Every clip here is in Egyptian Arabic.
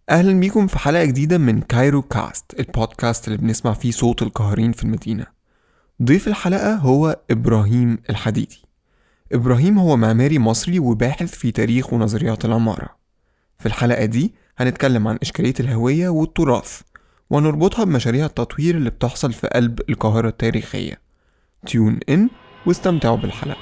أهلا بيكم في حلقة جديدة من كايرو كاست البودكاست اللي بنسمع فيه صوت القاهرين في المدينة ضيف الحلقة هو إبراهيم الحديدي إبراهيم هو معماري مصري وباحث في تاريخ ونظريات العمارة في الحلقة دي هنتكلم عن إشكالية الهوية والتراث ونربطها بمشاريع التطوير اللي بتحصل في قلب القاهرة التاريخية تيون إن واستمتعوا بالحلقة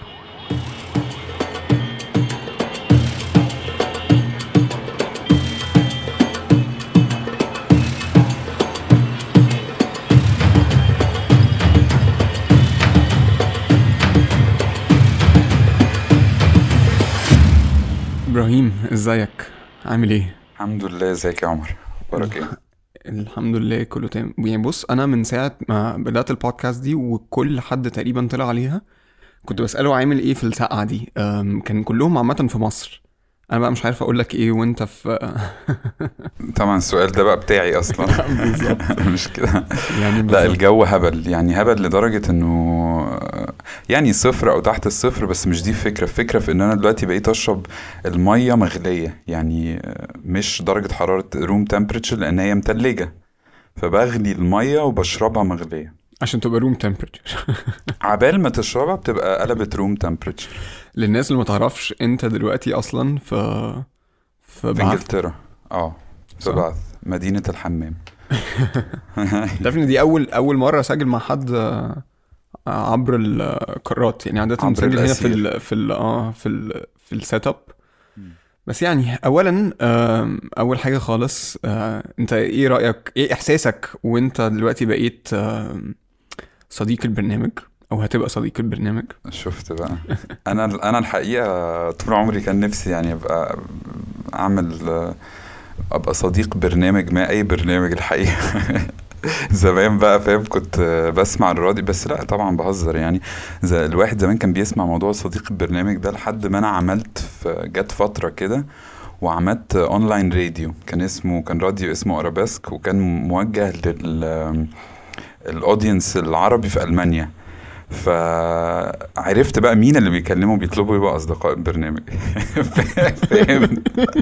إبراهيم إزيك عامل إيه؟ الحمد لله ازيك يا عمر اخبارك ايه الحمد لله كله تمام يعني بص انا من ساعه ما بدات البودكاست دي وكل حد تقريبا طلع عليها كنت بساله عامل ايه في السقعه دي أم، كان كلهم عامه في مصر انا بقى مش عارف اقول لك ايه وانت في طبعا السؤال ده بقى بتاعي اصلا بالظبط مش كده يعني لا بالظبط. الجو هبل يعني هبل لدرجة انه يعني صفر او تحت الصفر بس مش دي الفكرة الفكرة في ان انا دلوقتي بقيت اشرب المية مغلية يعني مش درجة حرارة روم تمبريتشر لان هي متلجة فبغلي المية وبشربها مغلية عشان تبقى روم تمبرتشر عبال ما تشربها بتبقى قلبت روم تمبريتشر للناس اللي ما تعرفش انت دلوقتي اصلا في في في بعث انجلترا اه في صح. بعث مدينة الحمام تعرف ان دي اول اول مره اسجل مع حد آه، عبر القارات يعني عاده عبر بسجل هنا في الأسير. ال في ال اه في ال في السيت اب مم. بس يعني اولا آم، اول حاجه خالص آه، انت ايه رايك ايه احساسك وانت دلوقتي بقيت آم، صديق البرنامج او هتبقى صديق البرنامج شفت بقى انا انا الحقيقه طول عمري كان نفسي يعني ابقى اعمل ابقى صديق برنامج ما اي برنامج الحقيقه زمان بقى فاهم كنت بسمع الراديو بس لا طبعا بهزر يعني زي الواحد زمان كان بيسمع موضوع صديق البرنامج ده لحد ما انا عملت في جت فتره كده وعملت اونلاين راديو كان اسمه كان راديو اسمه ارابيسك وكان موجه لل الاودينس العربي في المانيا فعرفت بقى مين اللي بيكلموا بيطلبوا يبقى اصدقاء البرنامج فاهم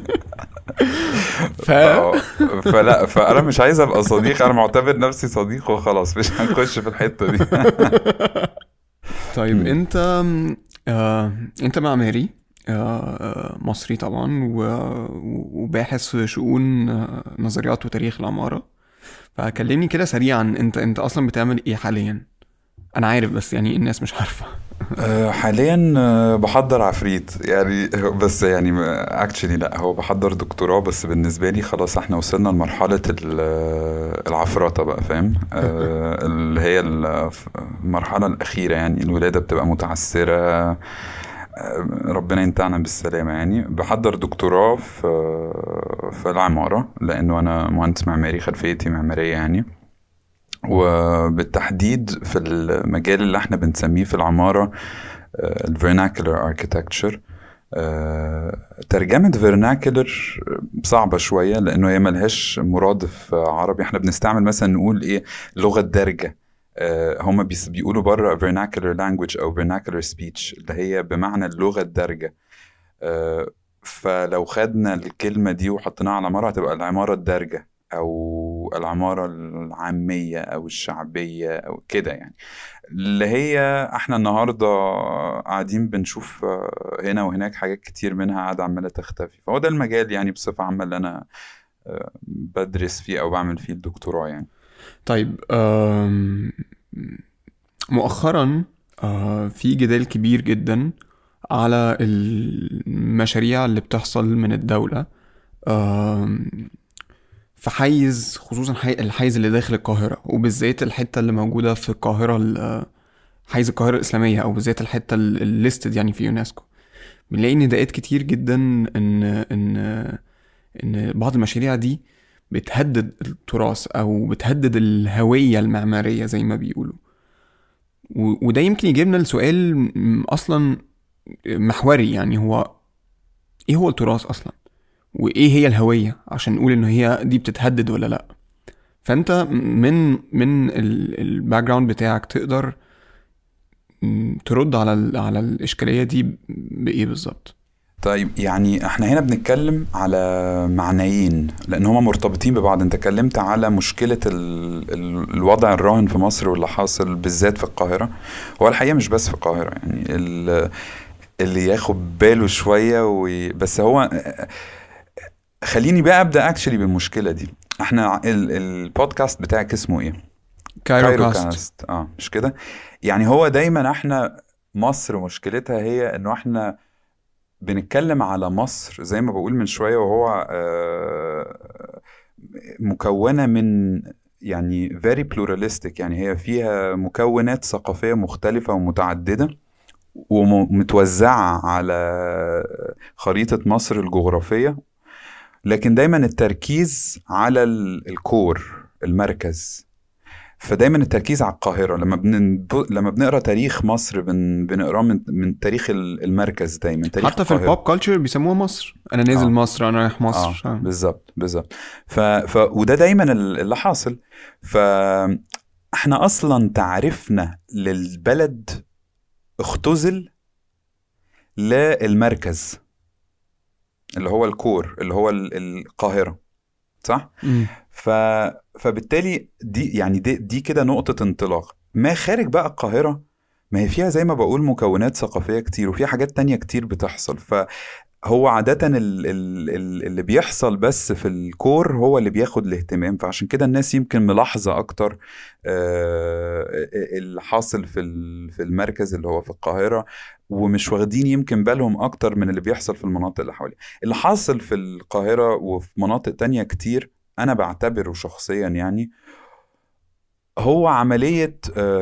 ف اه فلا فانا مش عايز ابقى صديق انا معتبر نفسي صديق وخلاص مش هنخش في الحته دي طيب مم. انت آه انت معماري آه مصري طبعا و- وباحث في شؤون آه، نظريات وتاريخ العمارة فكلمني كده سريعا انت انت اصلا بتعمل ايه حاليا انا عارف بس يعني الناس مش عارفة آه، حاليا آه، بحضر عفريت يعني بس يعني اكشلي لا هو بحضر دكتوراه بس بالنسبه لي خلاص احنا وصلنا لمرحله ال- العفرطه بقى فاهم آه، اللي هي المرحله الاخيره يعني الولاده بتبقى متعسره آه، ربنا ينتعنا بالسلامه يعني بحضر دكتوراه في في العماره لانه انا مهندس معماري خلفيتي معماريه يعني وبالتحديد في المجال اللي احنا بنسميه في العمارة الفيرناكولار اركيتكتشر ترجمة vernacular صعبة شوية لأنه هي ملهاش مرادف عربي احنا بنستعمل مثلا نقول ايه لغة دارجة آه، هما بيس- بيقولوا بره vernacular language أو vernacular speech اللي هي بمعنى اللغة الدارجة آه، فلو خدنا الكلمة دي وحطيناها على العمارة هتبقى العمارة الدارجة أو العمارة العامية أو الشعبية أو كده يعني اللي هي احنا النهاردة قاعدين بنشوف آه، هنا وهناك حاجات كتير منها قاعدة عمالة تختفي فهو ده المجال يعني بصفة عامة اللي أنا آه، بدرس فيه أو بعمل فيه الدكتوراه يعني طيب آم، مؤخرا آه، في جدال كبير جدا على المشاريع اللي بتحصل من الدولة آم، في حيز خصوصا حي- الحيز اللي داخل القاهرة وبالذات الحتة اللي موجودة في القاهرة ال- حيز القاهرة الإسلامية أو بالذات الحتة الليستد يعني في يونسكو بنلاقي نداءات كتير جدا إن إن إن بعض المشاريع دي بتهدد التراث أو بتهدد الهوية المعمارية زي ما بيقولوا و- وده يمكن يجيبنا لسؤال م- أصلا محوري يعني هو إيه هو التراث أصلا وايه هي الهويه عشان نقول ان هي دي بتتهدد ولا لا فانت من من الباك جراوند بتاعك تقدر م، ترد على ال- على الاشكاليه دي بايه بالظبط طيب يعني احنا هنا بنتكلم على معنيين لان هما مرتبطين ببعض انت اتكلمت على مشكلة ال... ال... الوضع الراهن في مصر واللي حاصل بالذات في القاهرة هو الحقيقة مش بس في القاهرة يعني ال... اللي ياخد باله شوية و... بس هو خليني بقى ابدا اكشلي بالمشكلة دي احنا ال... البودكاست بتاعك اسمه ايه؟ كايرو كاست اه مش كده؟ يعني هو دايما احنا مصر مشكلتها هي انه احنا بنتكلم على مصر زي ما بقول من شوية وهو آه، مكونة من يعني very pluralistic يعني هي فيها مكونات ثقافية مختلفة ومتعددة ومتوزعة على خريطة مصر الجغرافية لكن دايما التركيز على الكور المركز فدايما التركيز على القاهره لما بن... لما بنقرا تاريخ مصر بن... بنقراه من... من تاريخ المركز دايما تاريخ حتى القاهرة. في البوب كلتشر بيسموها مصر انا نازل آه. مصر انا رايح مصر آه. بالظبط بالظبط ف... ف... وده دايما اللي حاصل فاحنا اصلا تعريفنا للبلد اختزل للمركز اللي هو الكور اللي هو القاهره صح؟ م. ف... فبالتالي دي يعني دي, دي كده نقطة انطلاق ما خارج بقى القاهرة ما هي فيها زي ما بقول مكونات ثقافية كتير وفيها حاجات تانية كتير بتحصل فهو عادة اللي بيحصل بس في الكور هو اللي بياخد الاهتمام فعشان كده الناس يمكن ملاحظة أكتر اللي حاصل في في المركز اللي هو في القاهرة ومش واخدين يمكن بالهم أكتر من اللي بيحصل في المناطق اللي حواليه اللي حاصل في القاهرة وفي مناطق تانية كتير انا بعتبره شخصيا يعني هو عملية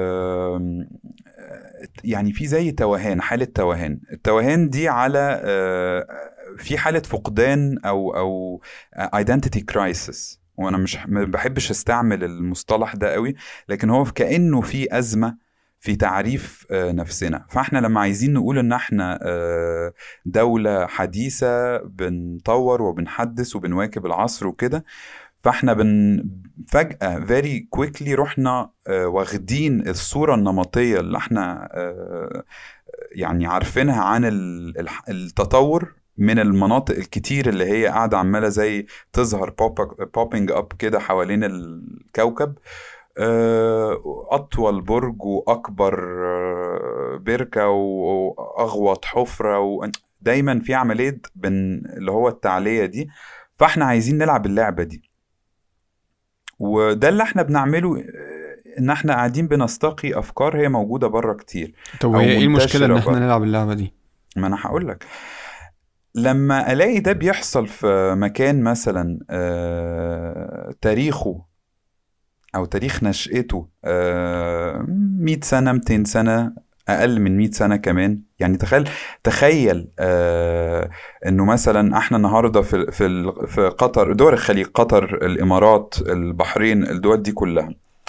يعني في زي توهان حالة توهان التوهان دي على في حالة فقدان أو أو identity crisis وأنا مش ما بحبش استعمل المصطلح ده قوي لكن هو كأنه في أزمة في تعريف نفسنا فاحنا لما عايزين نقول ان احنا دولة حديثة بنطور وبنحدث وبنواكب العصر وكده فاحنا بن فجأة very quickly رحنا آه، واخدين الصورة النمطية اللي احنا آه، يعني عارفينها عن التطور من المناطق الكتير اللي هي قاعدة عمالة زي تظهر بوبينج اب كده حوالين الكوكب آه، أطول برج وأكبر بركة وأغوط حفرة دايما في عملية اللي هو التعلية دي فاحنا عايزين نلعب اللعبة دي وده اللي احنا بنعمله آه، ان احنا قاعدين بنستقي افكار هي موجوده بره كتير طب هي ايه المشكله ان احنا نلعب اللعبه دي ما انا هقول لك لما الاقي ده بيحصل في مكان مثلا آه تاريخه او تاريخ نشأته آه 100 سنه 200 سنه اقل من 100 سنه كمان يعني تخيل تخيل آه انه مثلا احنا النهارده في في في قطر دول الخليج قطر الامارات البحرين الدول دي كلها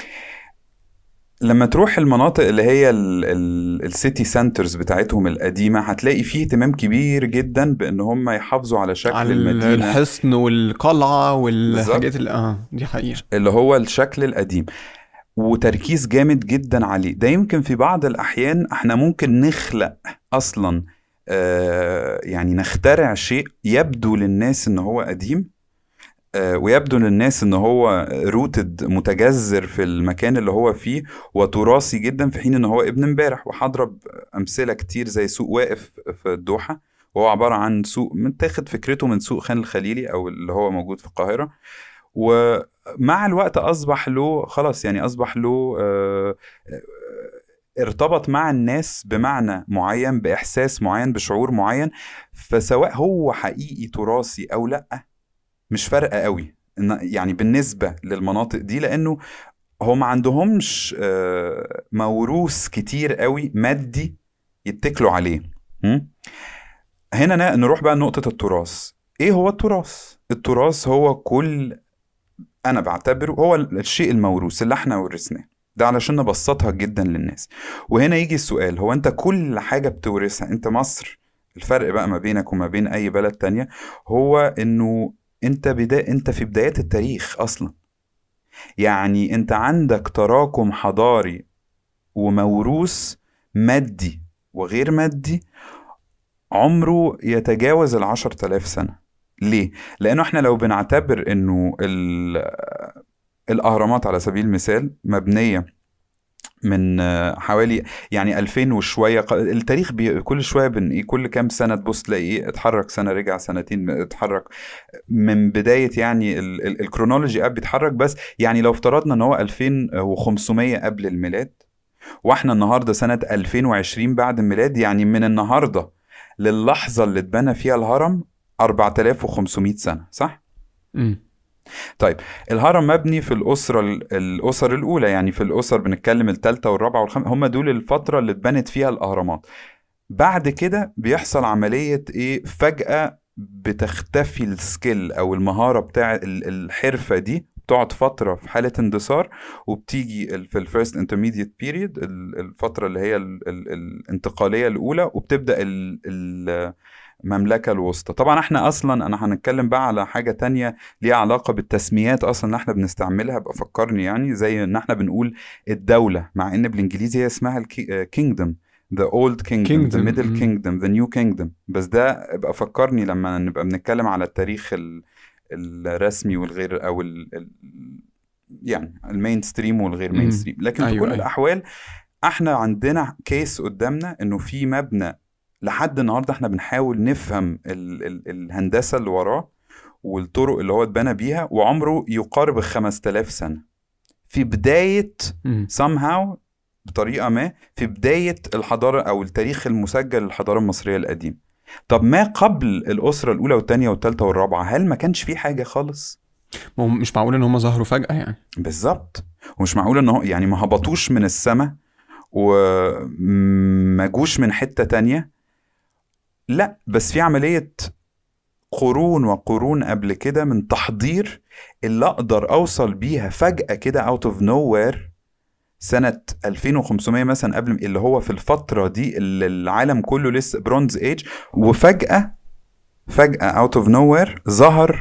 لما تروح المناطق اللي هي السيتي سنترز بتاعتهم القديمه هتلاقي فيه اهتمام كبير جدا بان هم يحافظوا على شكل على المدينه الحصن والقلعه والحاجات اللي اه دي حقيقه اللي هو الشكل القديم وتركيز جامد جدا عليه ده يمكن في بعض الأحيان احنا ممكن نخلق أصلا آه يعني نخترع شيء يبدو للناس ان هو قديم آه ويبدو للناس ان هو روتد متجذر في المكان اللي هو فيه وتراثي جدا في حين ان هو ابن امبارح وهضرب امثله كتير زي سوق واقف في الدوحه وهو عباره عن سوق متاخد فكرته من سوق خان الخليلي او اللي هو موجود في القاهره ومع الوقت اصبح له خلاص يعني اصبح له آه، آه، ارتبط مع الناس بمعنى معين باحساس معين بشعور معين فسواء هو حقيقي تراثي او لا مش فارقه قوي يعني بالنسبه للمناطق دي لانه هو ما عندهمش آه، موروث كتير قوي مادي يتكلوا عليه هنا نروح بقى لنقطه التراث ايه هو التراث التراث هو كل انا بعتبره هو الشيء الموروث اللي احنا ورثناه ده علشان نبسطها جدا للناس وهنا يجي السؤال هو انت كل حاجة بتورثها انت مصر الفرق بقى ما بينك وما بين اي بلد تانية هو انه انت بدا انت في بدايات التاريخ اصلا يعني انت عندك تراكم حضاري وموروث مادي وغير مادي عمره يتجاوز ال 10000 سنة ليه؟ لأنه احنا لو بنعتبر انه ال- الأهرامات على سبيل المثال مبنية من آه، حوالي يعني 2000 وشويه ق- التاريخ بي كل شويه بن ايه كل كام سنه تبص تلاقي ايه اتحرك سنه رجع سنتين اتحرك من بدايه يعني ال- ال- الكرونولوجي اب بيتحرك بس يعني لو افترضنا ان هو 2500 قبل الميلاد واحنا النهارده سنه 2020 بعد الميلاد يعني من النهارده للحظه اللي اتبنى فيها الهرم 4500 سنه صح؟ مم. طيب الهرم مبني في الأسرة الأسر الأولى يعني في الأسر بنتكلم الثالثة والرابعة والخامسة هم دول الفترة اللي اتبنت فيها الأهرامات بعد كده بيحصل عملية إيه فجأة بتختفي السكيل أو المهارة بتاع ال- الحرفة دي بتقعد فترة في حالة اندثار وبتيجي ال- في الفيرست انترميديت بيريد الفترة اللي هي ال- ال- الانتقالية الأولى وبتبدأ ال- ال- المملكة الوسطى طبعا احنا اصلا انا هنتكلم بقى على حاجة تانية ليها علاقة بالتسميات اصلا اللي احنا بنستعملها بقى فكرني يعني زي ان احنا بنقول الدولة مع ان بالانجليزي هي اسمها الكينجدم the old kingdom, the Kingdom، middle مم. kingdom the new kingdom بس ده ابقى فكرني لما نبقى بنتكلم على التاريخ ال- الرسمي والغير او ال ال يعني المين ستريم والغير مين مم. ستريم لكن في أيوة، كل أيوة. الاحوال احنا عندنا كيس قدامنا انه في مبنى لحد النهارده احنا بنحاول نفهم ال ال الهندسه اللي وراه والطرق اللي هو اتبنى بيها وعمره يقارب ال 5000 سنه في بدايه مم. somehow بطريقه ما في بدايه الحضاره او التاريخ المسجل للحضاره المصريه القديمه طب ما قبل الاسره الاولى والثانيه والثالثه والرابعه هل ما كانش في حاجه خالص ما هو مش معقول ان هم ظهروا فجأة يعني بالظبط ومش معقول ان هو يعني ما هبطوش من السماء وما جوش من حتة تانية لا بس في عملية قرون وقرون قبل كده من تحضير اللي اقدر اوصل بيها فجأة كده out of nowhere سنة 2500 مثلا قبل اللي هو في الفترة دي اللي العالم كله لسه برونز ايج وفجأة فجأة out of nowhere ظهر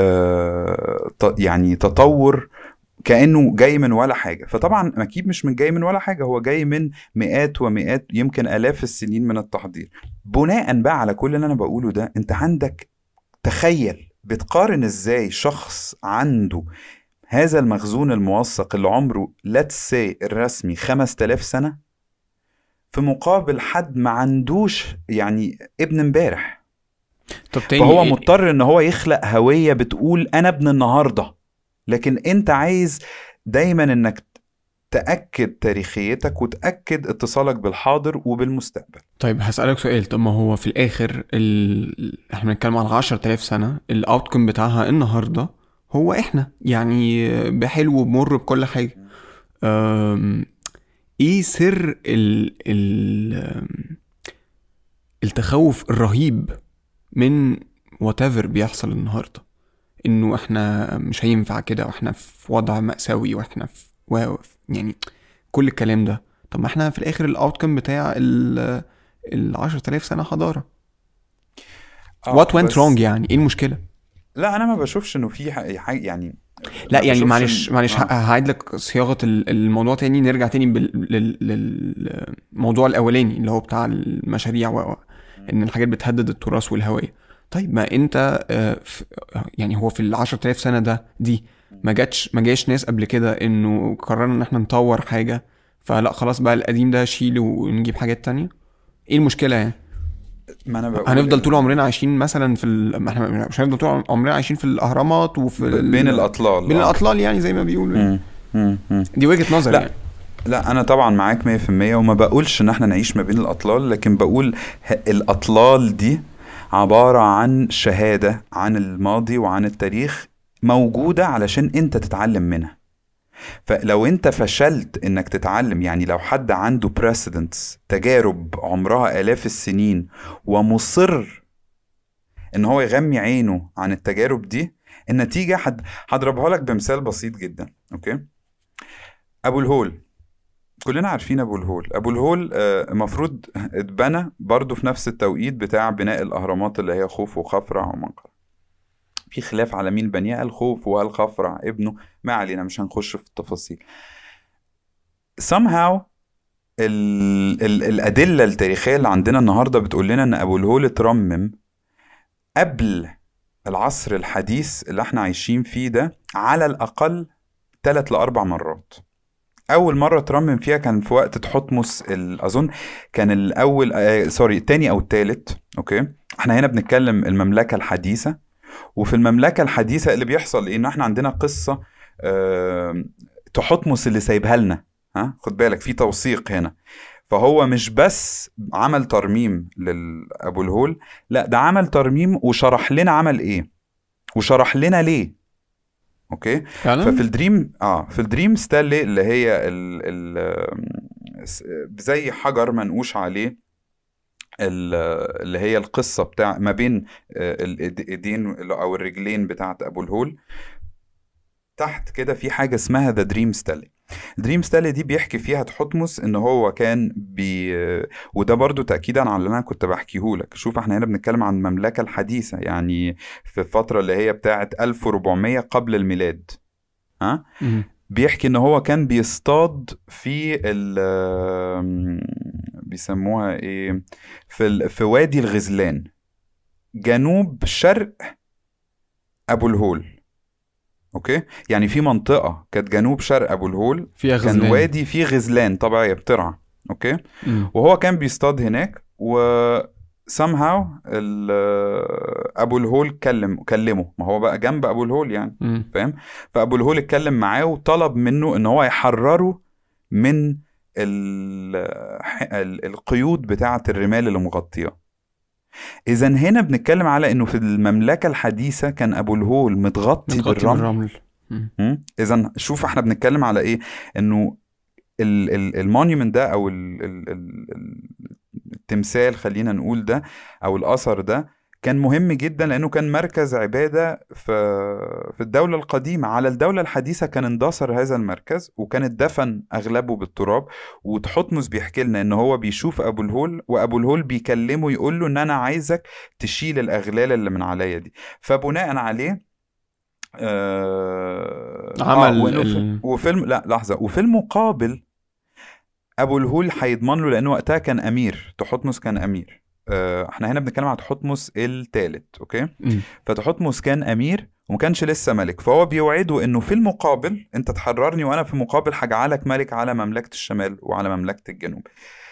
آه ت- يعني تطور كأنه جاي من ولا حاجة فطبعا أكيد مش من جاي من ولا حاجة هو جاي من مئات ومئات يمكن آلاف السنين من التحضير بناء بقى على كل اللي أنا بقوله ده أنت عندك تخيل بتقارن إزاي شخص عنده هذا المخزون الموثق اللي عمره let's say الرسمي 5000 سنة في مقابل حد ما عندوش يعني ابن امبارح طب تاني فهو إيه- مضطر ان هو يخلق هوية بتقول انا ابن النهاردة لكن انت عايز دايما انك تأكد تاريخيتك وتأكد اتصالك بالحاضر وبالمستقبل طيب هسألك سؤال طب ما هو في الآخر ال... احنا بنتكلم على 10000 سنة الأوتكم بتاعها النهاردة هو احنا يعني بحلو وبمر بكل حاجة أم... ايه سر ال... ال... أم، التخوف الرهيب من whatever بيحصل النهاردة انه احنا مش هينفع كده واحنا في وضع مأساوي واحنا في و... يعني كل الكلام ده طب ما احنا في الاخر الاوتكم بتاع ال ال 10000 سنة حضارة آه، what went بس- wrong يعني ايه المشكلة لا انا ما بشوفش انه في ح- حاجة يعني لا ما يعني بشوفش معلش إن- معلش آه. ه- هعيد لك صياغة ال- الموضوع تاني نرجع تاني بال- لل- للموضوع الأولاني اللي هو بتاع المشاريع و... و- إن الحاجات بتهدد التراث والهوية طيب ما أنت آه، ف- يعني هو في ال 10000 سنة ده دي ما جاتش ما جاش ناس قبل كده إنه قررنا إن إحنا نطور حاجة فلا خلاص بقى القديم ده شيله ونجيب حاجات تانية ايه المشكلة يعني؟ ما انا بقول هنفضل إن- طول عمرنا عايشين مثلا في ال... ما احنا مش هنفضل طول عمرنا عايشين في الأهرامات وفي ال- بين الاطلال بين آه. الأطلال يعني زي ما بيقولوا يعني. مم. مم. مم. دي وجهة نظر لا. يعني لا انا طبعا معاك 100% وما بقولش ان احنا نعيش ما بين الاطلال لكن بقول ه- الاطلال دي عبارة عن شهادة عن الماضي وعن التاريخ موجودة علشان انت تتعلم منها فلو انت فشلت انك تتعلم يعني لو حد عنده precedents تجارب عمرها الاف السنين ومصر ان هو يغمي عينه عن التجارب دي النتيجة هد- هضربها لك بمثال بسيط جدا اوكي ابو الهول كلنا عارفين ابو الهول ابو الهول آه، المفروض اتبنى برضه في نفس التوقيت بتاع بناء الاهرامات اللي هي خوف وخفرع ومنقرع في خلاف على مين بنيها الخوف وهل خفرع ابنه ما علينا مش هنخش في التفاصيل somehow ال ال الادله التاريخيه اللي عندنا النهارده بتقول لنا ان ابو الهول اترمم قبل العصر الحديث اللي احنا عايشين فيه ده على الاقل ثلاث لاربع مرات اول مره ترمم فيها كان في وقت تحتمس ال- اظن كان الاول آه سوري التاني او التالت اوكي احنا هنا بنتكلم المملكه الحديثه وفي المملكه الحديثه اللي بيحصل ايه ان احنا عندنا قصه آه تحتمس اللي سايبها لنا ها خد بالك في توثيق هنا فهو مش بس عمل ترميم لابو الهول لا ده عمل ترميم وشرح لنا عمل ايه وشرح لنا ليه اوكي فعلا ففي الدريم اه في الدريم ستانلي اللي هي ال ال س- زي حجر منقوش عليه ال- اللي هي القصة بتاع ما بين آه، الايدين او الرجلين بتاعت ابو الهول تحت كده في حاجة اسمها ذا دريم ستالي دريم ستالي دي بيحكي فيها تحتمس ان هو كان بي وده برضو تأكيدا على اللي انا كنت بحكيه لك شوف احنا هنا بنتكلم عن المملكة الحديثة يعني في الفترة اللي هي بتاعت 1400 قبل الميلاد ها مم. بيحكي ان هو كان بيصطاد في ال بيسموها ايه في ال... في وادي الغزلان جنوب شرق ابو الهول اوكي يعني في منطقه كانت جنوب شرق ابو الهول فيها كان غزلان وادي فيه غزلان طبيعيه بترعى اوكي مم. وهو كان بيصطاد هناك و somehow ال... ابو الهول كلم كلمه ما هو بقى جنب ابو الهول يعني مم. فاهم فابو الهول اتكلم معاه وطلب منه ان هو يحرره من ال... ال- القيود بتاعه الرمال اللي مغطياه اذا هنا بنتكلم على انه في المملكه الحديثه كان ابو الهول متغطي, متغطي بالرمل بالرمل مم. اذا شوف احنا بنتكلم على ايه انه المونيومنت ده او ال- ال- ال- ال- التمثال خلينا نقول ده او الاثر ده كان مهم جدا لانه كان مركز عباده في في الدوله القديمه على الدوله الحديثه كان اندثر هذا المركز وكان اتدفن اغلبه بالتراب وتحتمس بيحكي لنا ان هو بيشوف ابو الهول وابو الهول بيكلمه يقول له ان انا عايزك تشيل الاغلال اللي من عليا دي فبناء عليه آه عمل آه وإنه في- ال- وفيلم لا لحظه وفي المقابل ابو الهول هيضمن له لانه وقتها كان امير تحتمس كان امير آه، احنا هنا بنتكلم عن تحتمس الثالث اوكي مم. فتحتمس كان امير وما كانش لسه ملك فهو بيوعده انه في المقابل انت تحررني وانا في المقابل هجعلك ملك على مملكه الشمال وعلى مملكه الجنوب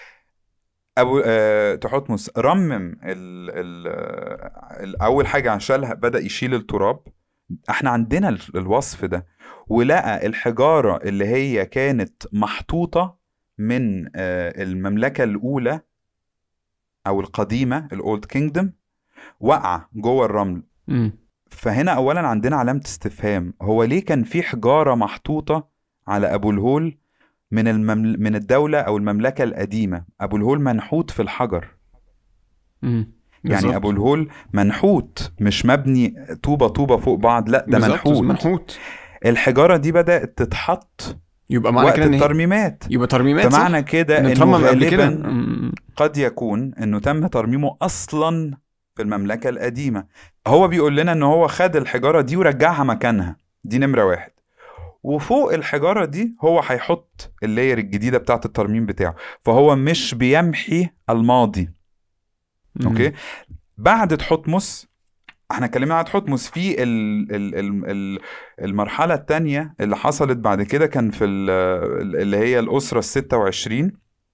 ابو آه، تحتمس رمم ال ال ال اول حاجه شالها بدا يشيل التراب احنا عندنا ال- الوصف ده ولقى الحجاره اللي هي كانت محطوطه من آه، المملكه الاولى او القديمه الاولد كينجدم وقع جوه الرمل مم. فهنا اولا عندنا علامه استفهام هو ليه كان في حجاره محطوطه على ابو الهول من الممل... من الدوله او المملكه القديمه ابو الهول منحوت في الحجر مم. يعني بالظبط. ابو الهول منحوت مش مبني طوبه طوبه فوق بعض لا ده بالظبط، منحوت منحوت الحجاره دي بدات تتحط يبقى معنى وقت كده ان هي- الترميمات يبقى ترميمات صح؟ فمعنى كده انه انه اترمم قبل كده غالبا مم. قد يكون انه تم ترميمه اصلا في المملكه القديمه هو بيقول لنا ان هو خد الحجاره دي ورجعها مكانها دي نمره واحد وفوق الحجاره دي هو هيحط اللاير الجديده بتاعه الترميم بتاعه فهو مش بيمحي الماضي مم. اوكي بعد تحتمس احنا اتكلمنا عن تحتمس في ال ال ال ال المرحله الثانيه اللي حصلت بعد كده كان في ال- اللي هي الاسره ال 26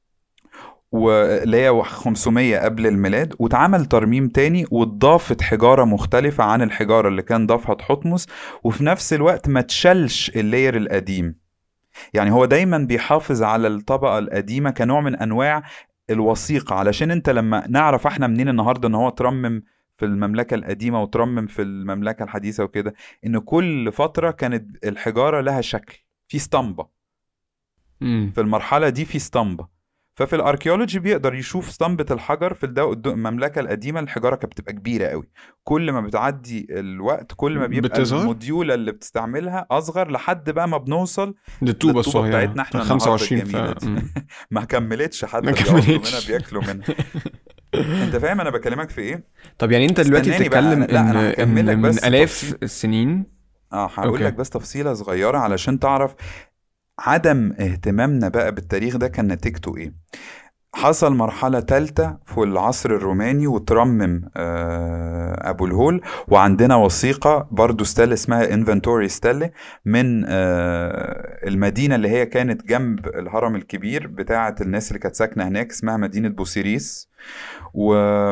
واللي هي 500 قبل الميلاد واتعمل ترميم تاني واتضافت حجاره مختلفه عن الحجاره اللي كان ضافها تحتمس وفي نفس الوقت ما تشلش اللاير القديم يعني هو دايما بيحافظ على الطبقه القديمه كنوع من انواع الوثيقه علشان انت لما نعرف احنا منين النهارده ان هو ترمم في المملكه القديمه وترمم في المملكه الحديثه وكده ان كل فتره كانت الحجاره لها شكل في اسطمبه مم. في المرحله دي في اسطمبه ففي الاركيولوجي بيقدر يشوف اسطمبة الحجر في الدو... الدو... المملكة القديمة الحجارة كانت بتبقى كبيرة قوي كل ما بتعدي الوقت كل ما بيبقى بتصغر؟ الموديولة اللي بتستعملها أصغر لحد بقى ما بنوصل دي الطوبة الطوبة الصغيرة بتاعتنا احنا بتاع 25 النهاردة ف... الجميلة مم. ما كملتش حتى ما بيقعدوا كملتش. منها بياكلوا منها انت فاهم انا بكلمك في ايه؟ طب يعني انت دلوقتي استناني بقى، بتتكلم أنا- لا، ان أنا هكمل لك ان بس من الاف تفصيل. السنين اه هقول أوكي. لك بس تفصيلة صغيرة علشان تعرف عدم اهتمامنا بقى بالتاريخ ده كان نتيجته ايه حصل مرحلة تالتة في العصر الروماني وترمم آه، أبو الهول وعندنا وثيقة برضو ستيل اسمها انفنتوري ستيل من آه، المدينة اللي هي كانت جنب الهرم الكبير بتاعة الناس اللي كانت ساكنة هناك اسمها مدينة بوسيريس و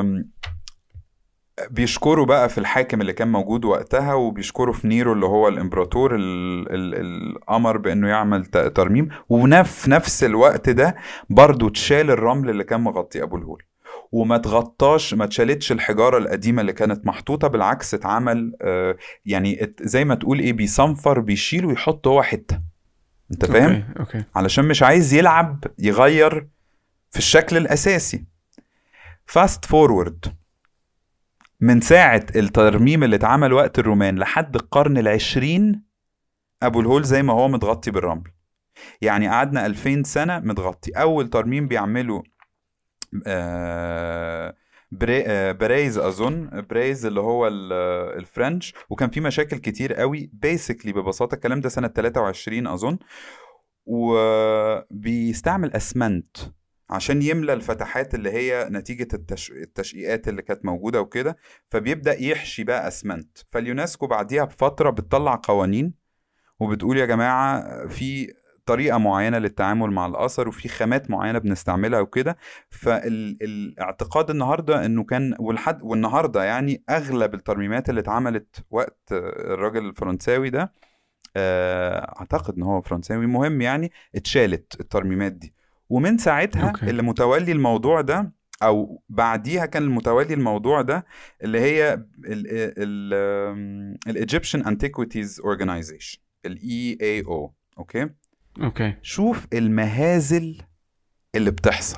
بيشكروا بقى في الحاكم اللي كان موجود وقتها وبيشكروا في نيرو اللي هو الامبراطور الامر بانه يعمل ترميم وفي نفس الوقت ده برضو اتشال الرمل اللي كان مغطي ابو الهول وما تغطاش ما اتشالتش الحجاره القديمه اللي كانت محطوطه بالعكس اتعمل آه، يعني زي ما تقول ايه بيصنفر بيشيل ويحط هو حته انت فاهم اوكي اوكي علشان مش عايز يلعب يغير في الشكل الاساسي فاست فورورد من ساعة الترميم اللي اتعمل وقت الرومان لحد القرن العشرين أبو الهول زي ما هو متغطي بالرمل يعني قعدنا 2000 سنة متغطي أول ترميم بيعمله آه بريز اظن بريز اللي هو الفرنش وكان في مشاكل كتير قوي بيسكلي ببساطه الكلام ده سنه 23 اظن وبيستعمل اسمنت عشان يملى الفتحات اللي هي نتيجة التش... التشقيقات اللي كانت موجودة وكده فبيبدأ يحشي بقى أسمنت فاليونسكو بعديها بفترة بتطلع قوانين وبتقول يا جماعة في طريقة معينة للتعامل مع الأثر وفي خامات معينة بنستعملها وكده فالاعتقاد النهاردة إنه كان والحد والنهاردة يعني أغلب الترميمات اللي اتعملت وقت الراجل الفرنساوي ده آه، أعتقد إن هو فرنساوي مهم يعني اتشالت الترميمات دي ومن ساعتها أوكي. اللي متولي الموضوع ده او بعديها كان المتولي الموضوع ده اللي هي الايجيبشن انتيكويتيز اورجانيزيشن الاي اي او اوكي اوكي شوف المهازل اللي بتحصل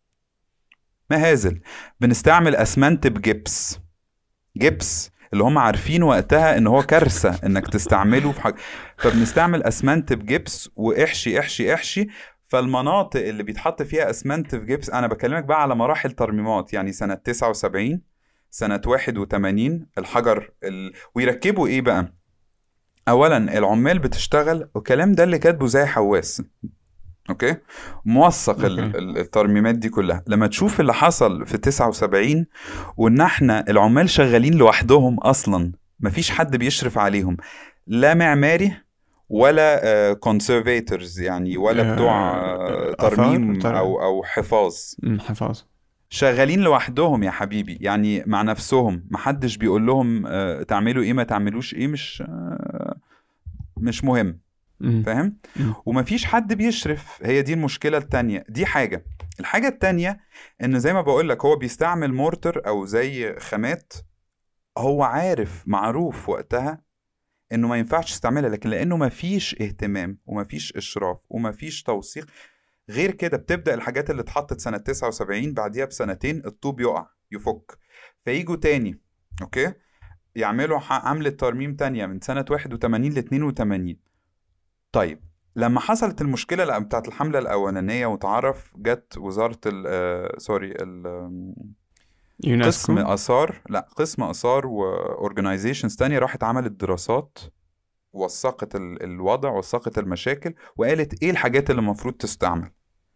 مهازل بنستعمل اسمنت بجبس جبس اللي هم عارفين وقتها ان هو كارثه انك تستعمله في حاجه فبنستعمل اسمنت بجبس واحشي احشي احشي فالمناطق اللي بيتحط فيها اسمنت في جبس انا بكلمك بقى على مراحل ترميمات يعني سنه 79 سنه 81 الحجر ال... ويركبوا ايه بقى اولا العمال بتشتغل والكلام ده اللي كاتبه زي حواس اوكي موثق الترميمات دي كلها لما تشوف اللي حصل في 79 وان احنا العمال شغالين لوحدهم اصلا مفيش حد بيشرف عليهم لا معماري ولا كونسرفيتورز يعني ولا بتوع آه، ترميم او او حفاظ حفاظ شغالين لوحدهم يا حبيبي يعني مع نفسهم محدش بيقول لهم آه، تعملوا ايه ما تعملوش ايه مش آه، مش مهم فاهم ومفيش حد بيشرف هي دي المشكله التانية دي حاجه الحاجه التانية ان زي ما بقول لك هو بيستعمل مورتر او زي خامات هو عارف معروف وقتها انه ما ينفعش تستعملها لكن لانه ما فيش اهتمام وما فيش اشراف وما فيش توثيق غير كده بتبدا الحاجات اللي اتحطت سنه 79 بعديها بسنتين الطوب يقع يفك فيجوا تاني اوكي يعملوا عملة ترميم تانية من سنة 81 ل 82 طيب لما حصلت المشكلة بتاعت الحملة الأولانية وتعرف جت وزارة ال آه، سوري ال يونسكو قسم اثار لا قسم اثار واورجنايزيشنز تانية راحت عملت دراسات وثقت الوضع وثقت المشاكل وقالت ايه الحاجات اللي المفروض تستعمل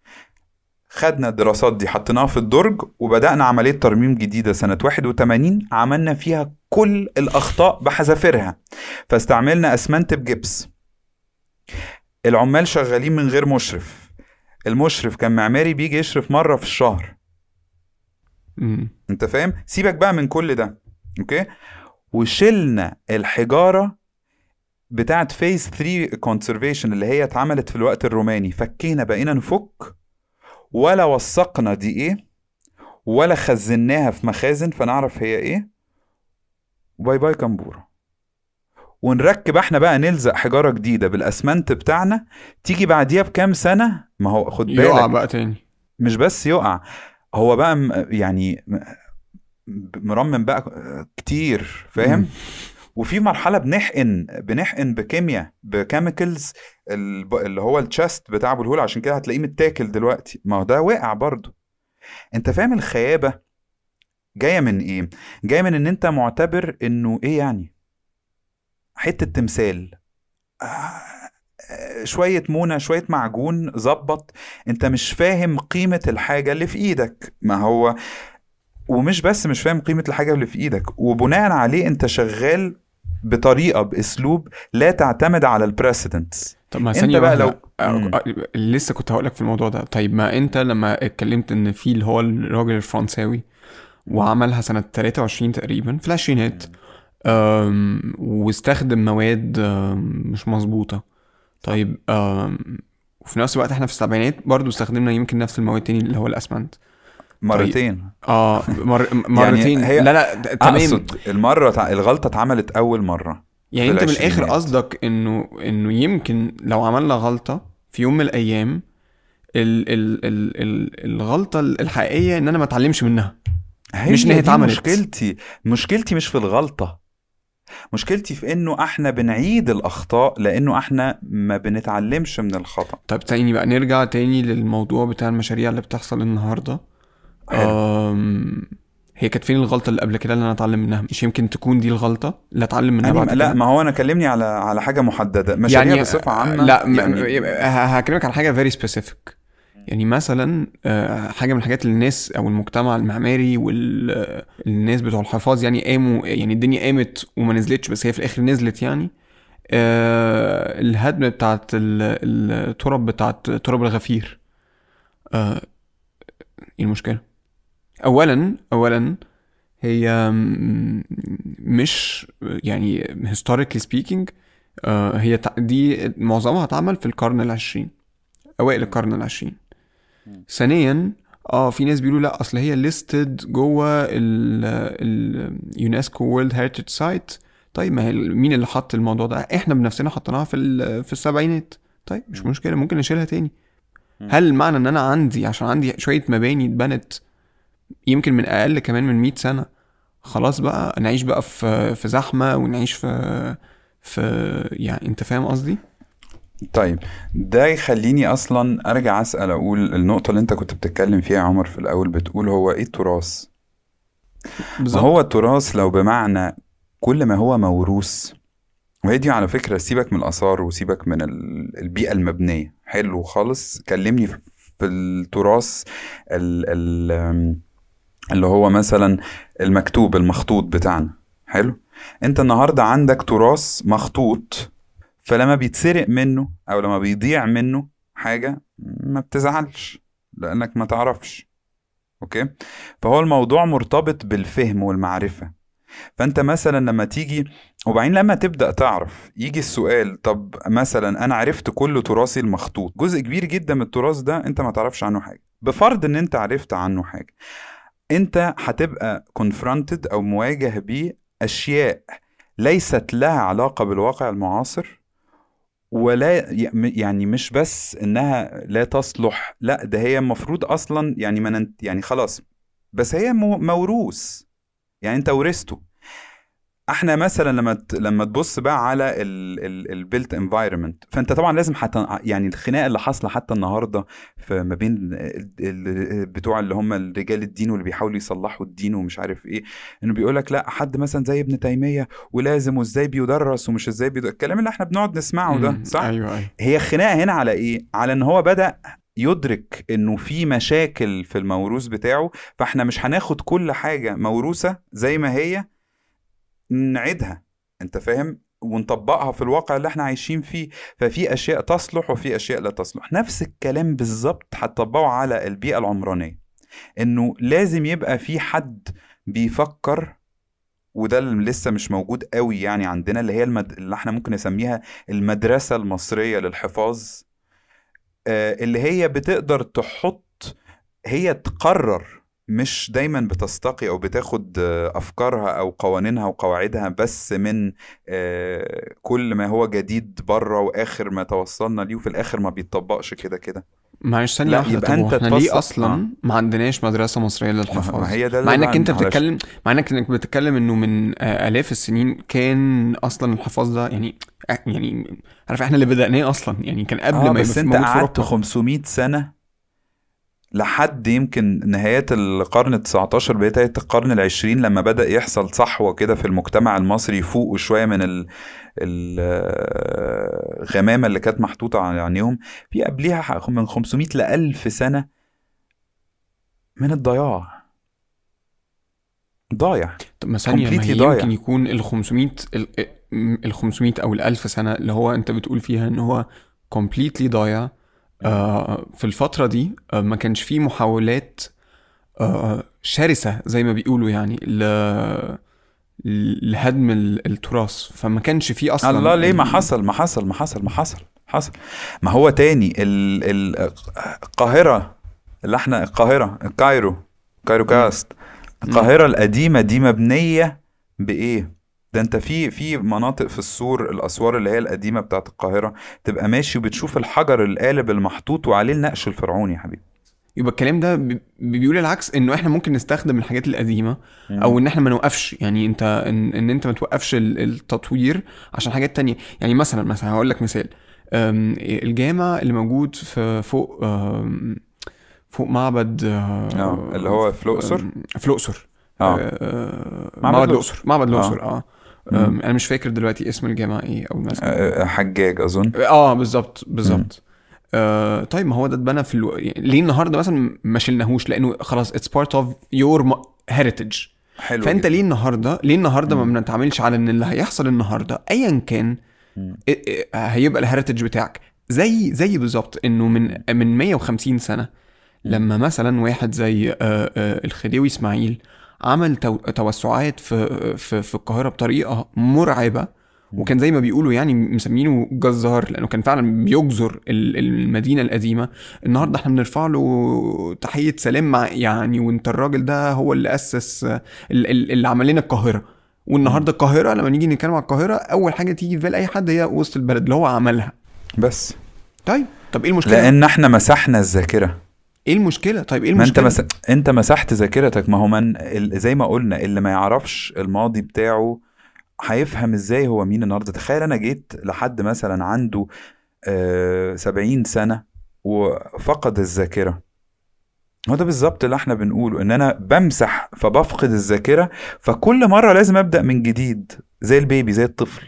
خدنا الدراسات دي حطيناها في الدرج وبدأنا عملية ترميم جديدة سنة 81 عملنا فيها كل الأخطاء بحذافيرها فاستعملنا أسمنت بجبس العمال شغالين من غير مشرف المشرف كان معماري بيجي يشرف مرة في الشهر انت فاهم سيبك بقى من كل ده اوكي وشلنا الحجاره بتاعت فيز 3 كونسرفيشن اللي هي اتعملت في الوقت الروماني فكينا بقينا نفك ولا وثقنا دي ايه ولا خزناها في مخازن فنعرف هي ايه باي باي كمبوره ونركب احنا بقى نلزق حجاره جديده بالاسمنت بتاعنا تيجي بعديها بكام سنه ما هو خد بالك يقع بقى تاني مش بس يقع هو بقى يعني مرمم بقى كتير فاهم وفي مرحله بنحقن بنحقن بكيمياء بكيميكلز اللي هو التشست بتاع ابو الهول عشان كده هتلاقيه متاكل دلوقتي ما هو ده وقع برضه انت فاهم الخيابه جايه من ايه جايه من ان انت معتبر انه ايه يعني حته تمثال آه آه، شويه مونه شويه معجون ظبط انت مش فاهم قيمه الحاجه اللي في ايدك ما هو ومش بس مش فاهم قيمه الحاجه اللي في ايدك وبناء عليه انت شغال بطريقه باسلوب لا تعتمد على البريسيدنتس طب ما انت ثانية بقى واحدة لو- أه، مم. أه، لسه كنت هقولك في الموضوع ده طيب ما انت لما اتكلمت ان في اللي هو الراجل الفرنساوي وعملها سنة 23 تقريبا في العشرينات أم، واستخدم مواد أم، مش مظبوطة طيب أم، وفي نفس الوقت احنا في السبعينات برضو استخدمنا يمكن نفس المواد تاني اللي هو الاسمنت مرتين اه مر... مرتين هي- لا لا ت- تمام اقصد المره تع- الغلطه اتعملت اول مره يعني في انت من الاخر العشرينات. قصدك انه انه يمكن لو عملنا غلطه في يوم من الايام ال ال ال ال الغلطه الحقيقيه ان انا ما اتعلمش منها هي مش إن هي دي اتعملت. مشكلتي مشكلتي مش في الغلطه مشكلتي في انه احنا بنعيد الاخطاء لانه احنا ما بنتعلمش من الخطا طيب تاني بقى نرجع تاني للموضوع بتاع المشاريع اللي بتحصل النهارده حلو. أم... هي كانت فين الغلطه اللي قبل كده اللي انا اتعلم منها مش يمكن تكون دي الغلطه اللي اتعلم منها يعني بعد لا كده ما هو انا كلمني على على حاجه محدده مشاريع يعني بصفه عامه لا م- يعني ه- هكلمك على حاجه فيري سبيسيفيك يعني مثلا آه، حاجه من الحاجات اللي الناس او المجتمع المعماري والناس بتوع الحفاظ يعني قاموا يعني الدنيا قامت وما نزلتش بس هي في الاخر نزلت يعني آه، الهدم بتاعت ال- التراب بتاعت تراب الغفير آه، ايه المشكله اولا اولا هي م- مش يعني historically speaking آه، هي تع- دي معظمها اتعمل في القرن العشرين اوائل القرن العشرين ثانيا اه في ناس بيقولوا لا اصل هي listed جوه اليونسكو وورلد هيريتج سايت طيب ما هي ال- مين اللي حط الموضوع ده احنا بنفسنا حطيناها في ال- في السبعينات طيب مش مشكله ممكن نشيلها تاني هل معنى ان انا عندي عشان عندي شويه مباني اتبنت يمكن من اقل كمان من 100 سنه خلاص بقى نعيش بقى في في زحمه ونعيش في في يعني انت فاهم قصدي طيب ده يخليني اصلا ارجع اسال اقول النقطه اللي انت كنت بتتكلم فيها يا عمر في الاول بتقول هو ايه التراث ما بالظبط هو التراث لو بمعنى كل ما هو موروث وهي دي على فكرة سيبك من الآثار وسيبك من ال- البيئة المبنية حلو خالص كلمني في في التراث ال ال اللي هو مثلا المكتوب المخطوط بتاعنا حلو انت النهاردة عندك تراث مخطوط فلما بيتسرق منه او لما بيضيع منه حاجة ما بتزعلش لانك ما تعرفش اوكي فهو الموضوع مرتبط بالفهم والمعرفة فانت مثلا لما تيجي وبعدين لما تبدأ تعرف يجي السؤال طب مثلا انا عرفت كل تراثي المخطوط جزء كبير جدا من التراث ده انت ما تعرفش عنه حاجة بفرض ان انت عرفت عنه حاجة انت هتبقى confronted او مواجه باشياء ليست لها علاقة بالواقع المعاصر ولا يعني مش بس انها لا تصلح لا ده هي المفروض اصلا يعني ما ننت يعني خلاص بس هي مو- موروث يعني انت ورثته احنا مثلا لما ت- لما تبص بقى على البيلت انفايرمنت فانت طبعا لازم حتى يعني الخناقه اللي حاصله حتى النهارده في ما بين ال- ال- بتوع اللي هم رجال الدين واللي بيحاولوا يصلحوا الدين ومش عارف ايه انه بيقول لك لا حد مثلا زي ابن تيميه ولازم وازاي بيدرس ومش ازاي بيدرس الكلام اللي احنا بنقعد نسمعه ده مم، صح ايوه ايوه هي الخناقه هنا على ايه على ان هو بدا يدرك انه في مشاكل في الموروث بتاعه فاحنا مش هناخد كل حاجه موروثه زي ما هي نعيدها انت فاهم ونطبقها في الواقع اللي احنا عايشين فيه ففي اشياء تصلح وفي اشياء لا تصلح نفس الكلام بالظبط هتطبقه على البيئه العمرانيه انه لازم يبقى في حد بيفكر وده اللي لسه مش موجود قوي يعني عندنا اللي هي المد... اللي احنا ممكن نسميها المدرسة المصرية للحفاظ آه، اللي هي بتقدر تحط هي تقرر مش دايما بتستقي او بتاخد آه، افكارها او قوانينها وقواعدها بس من آه، كل ما هو جديد بره واخر ما توصلنا ليه وفي الاخر ما بيتطبقش كده كده معلش ثانيه لا، واحده يبقى طب انت احنا تبص- ليه اصلا آه. ما عندناش مدرسه مصريه ما للحفاظ ما هي ده مع اللي انك انت بعد- علشان- بتتكلم مع انك انك بتتكلم انه من آه، الاف السنين كان اصلا الحفاظ ده يعني آه، يعني عارف احنا اللي بدأناه اصلا يعني كان قبل اه ما يبقى بس في انت موجود في قعدت اوروبا 500 سنة لحد يمكن نهايات القرن ال 19 بداية القرن العشرين لما بدأ يحصل صحوة كده في المجتمع المصري يفوقوا شوية من ال- الغمامة اللي كانت محطوطة على عينيهم في قبليها من 500 ل 1000 سنة من الضياع ضايع طب ما ثانية ما completely هي ضايع. يمكن يكون ال 500 ال ال 500 او ال 1000 سنة اللي هو انت بتقول فيها ان هو completely ضايع آه في الفترة دي آه ما كانش فيه محاولات آه شرسة زي ما بيقولوا يعني ل لهدم ال- التراث فما كانش فيه اصلا الله ليه ما ال- حصل ما حصل ما حصل ما حصل حصل ما هو تاني ال ال القاهرة اللي احنا القاهرة الكايرو كايرو كاست القاهرة القديمة دي مبنية بإيه؟ ده انت في في مناطق في السور الاسوار اللي هي القديمه بتاعت القاهره تبقى ماشي وبتشوف الحجر القالب المحطوط وعليه النقش الفرعوني يا حبيبي يبقى الكلام ده بي- بيقول العكس انه احنا ممكن نستخدم الحاجات القديمه او ان احنا ما نوقفش يعني انت ان, إن انت ما توقفش ال- التطوير عشان حاجات تانية يعني مثلا مثلا هقول لك مثال أم، الجامع اللي موجود في فوق أم، فوق معبد اه اللي هو في الاقصر أم، في الاقصر اه أه، معبد معبد الأقصر. الاقصر معبد الاقصر اه مم. أم، انا مش فاكر دلوقتي اسم الجامع ايه او المسجد آه، حجاج اظن اه بالظبط بالظبط آه طيب ما هو ده اتبنى في الو... يعني ليه النهارده مثلا ما شلناهوش لانه خلاص اتس بارت اوف يور هيريتج حلو فانت جدا. ليه النهارده ليه النهارده ما بنتعاملش على ان اللي هيحصل النهارده ايا كان مم. إ- إ- هيبقى الهيريتج بتاعك زي زي بالظبط انه من من 150 سنه لما مثلا واحد زي آه، آه، الخديوي اسماعيل عمل تو- توسعات في في في القاهره بطريقه مرعبه وكان زي ما بيقولوا يعني مسمينه جزار لانه كان فعلا بيجزر ال- المدينه القديمه النهارده احنا بنرفع له تحيه سلام مع يعني وانت الراجل ده هو اللي اسس آه، ال- ال- اللي عمل لنا القاهره والنهارده القاهره لما نيجي نتكلم على القاهره اول حاجه تيجي في بال اي حد هي وسط البلد اللي هو عملها بس طيب طب ايه المشكله لان احنا مسحنا الذاكره ايه المشكله طيب ايه ما انت المشكله مس... انت مسحت ذاكرتك ما هو من ال... زي ما قلنا اللي ما يعرفش الماضي بتاعه هيفهم ازاي هو مين النهارده تخيل انا جيت لحد مثلا عنده آه 70 سنه وفقد الذاكره هو ده بالظبط اللي احنا بنقوله ان انا بمسح فبفقد الذاكره فكل مره لازم ابدا من جديد زي البيبي زي الطفل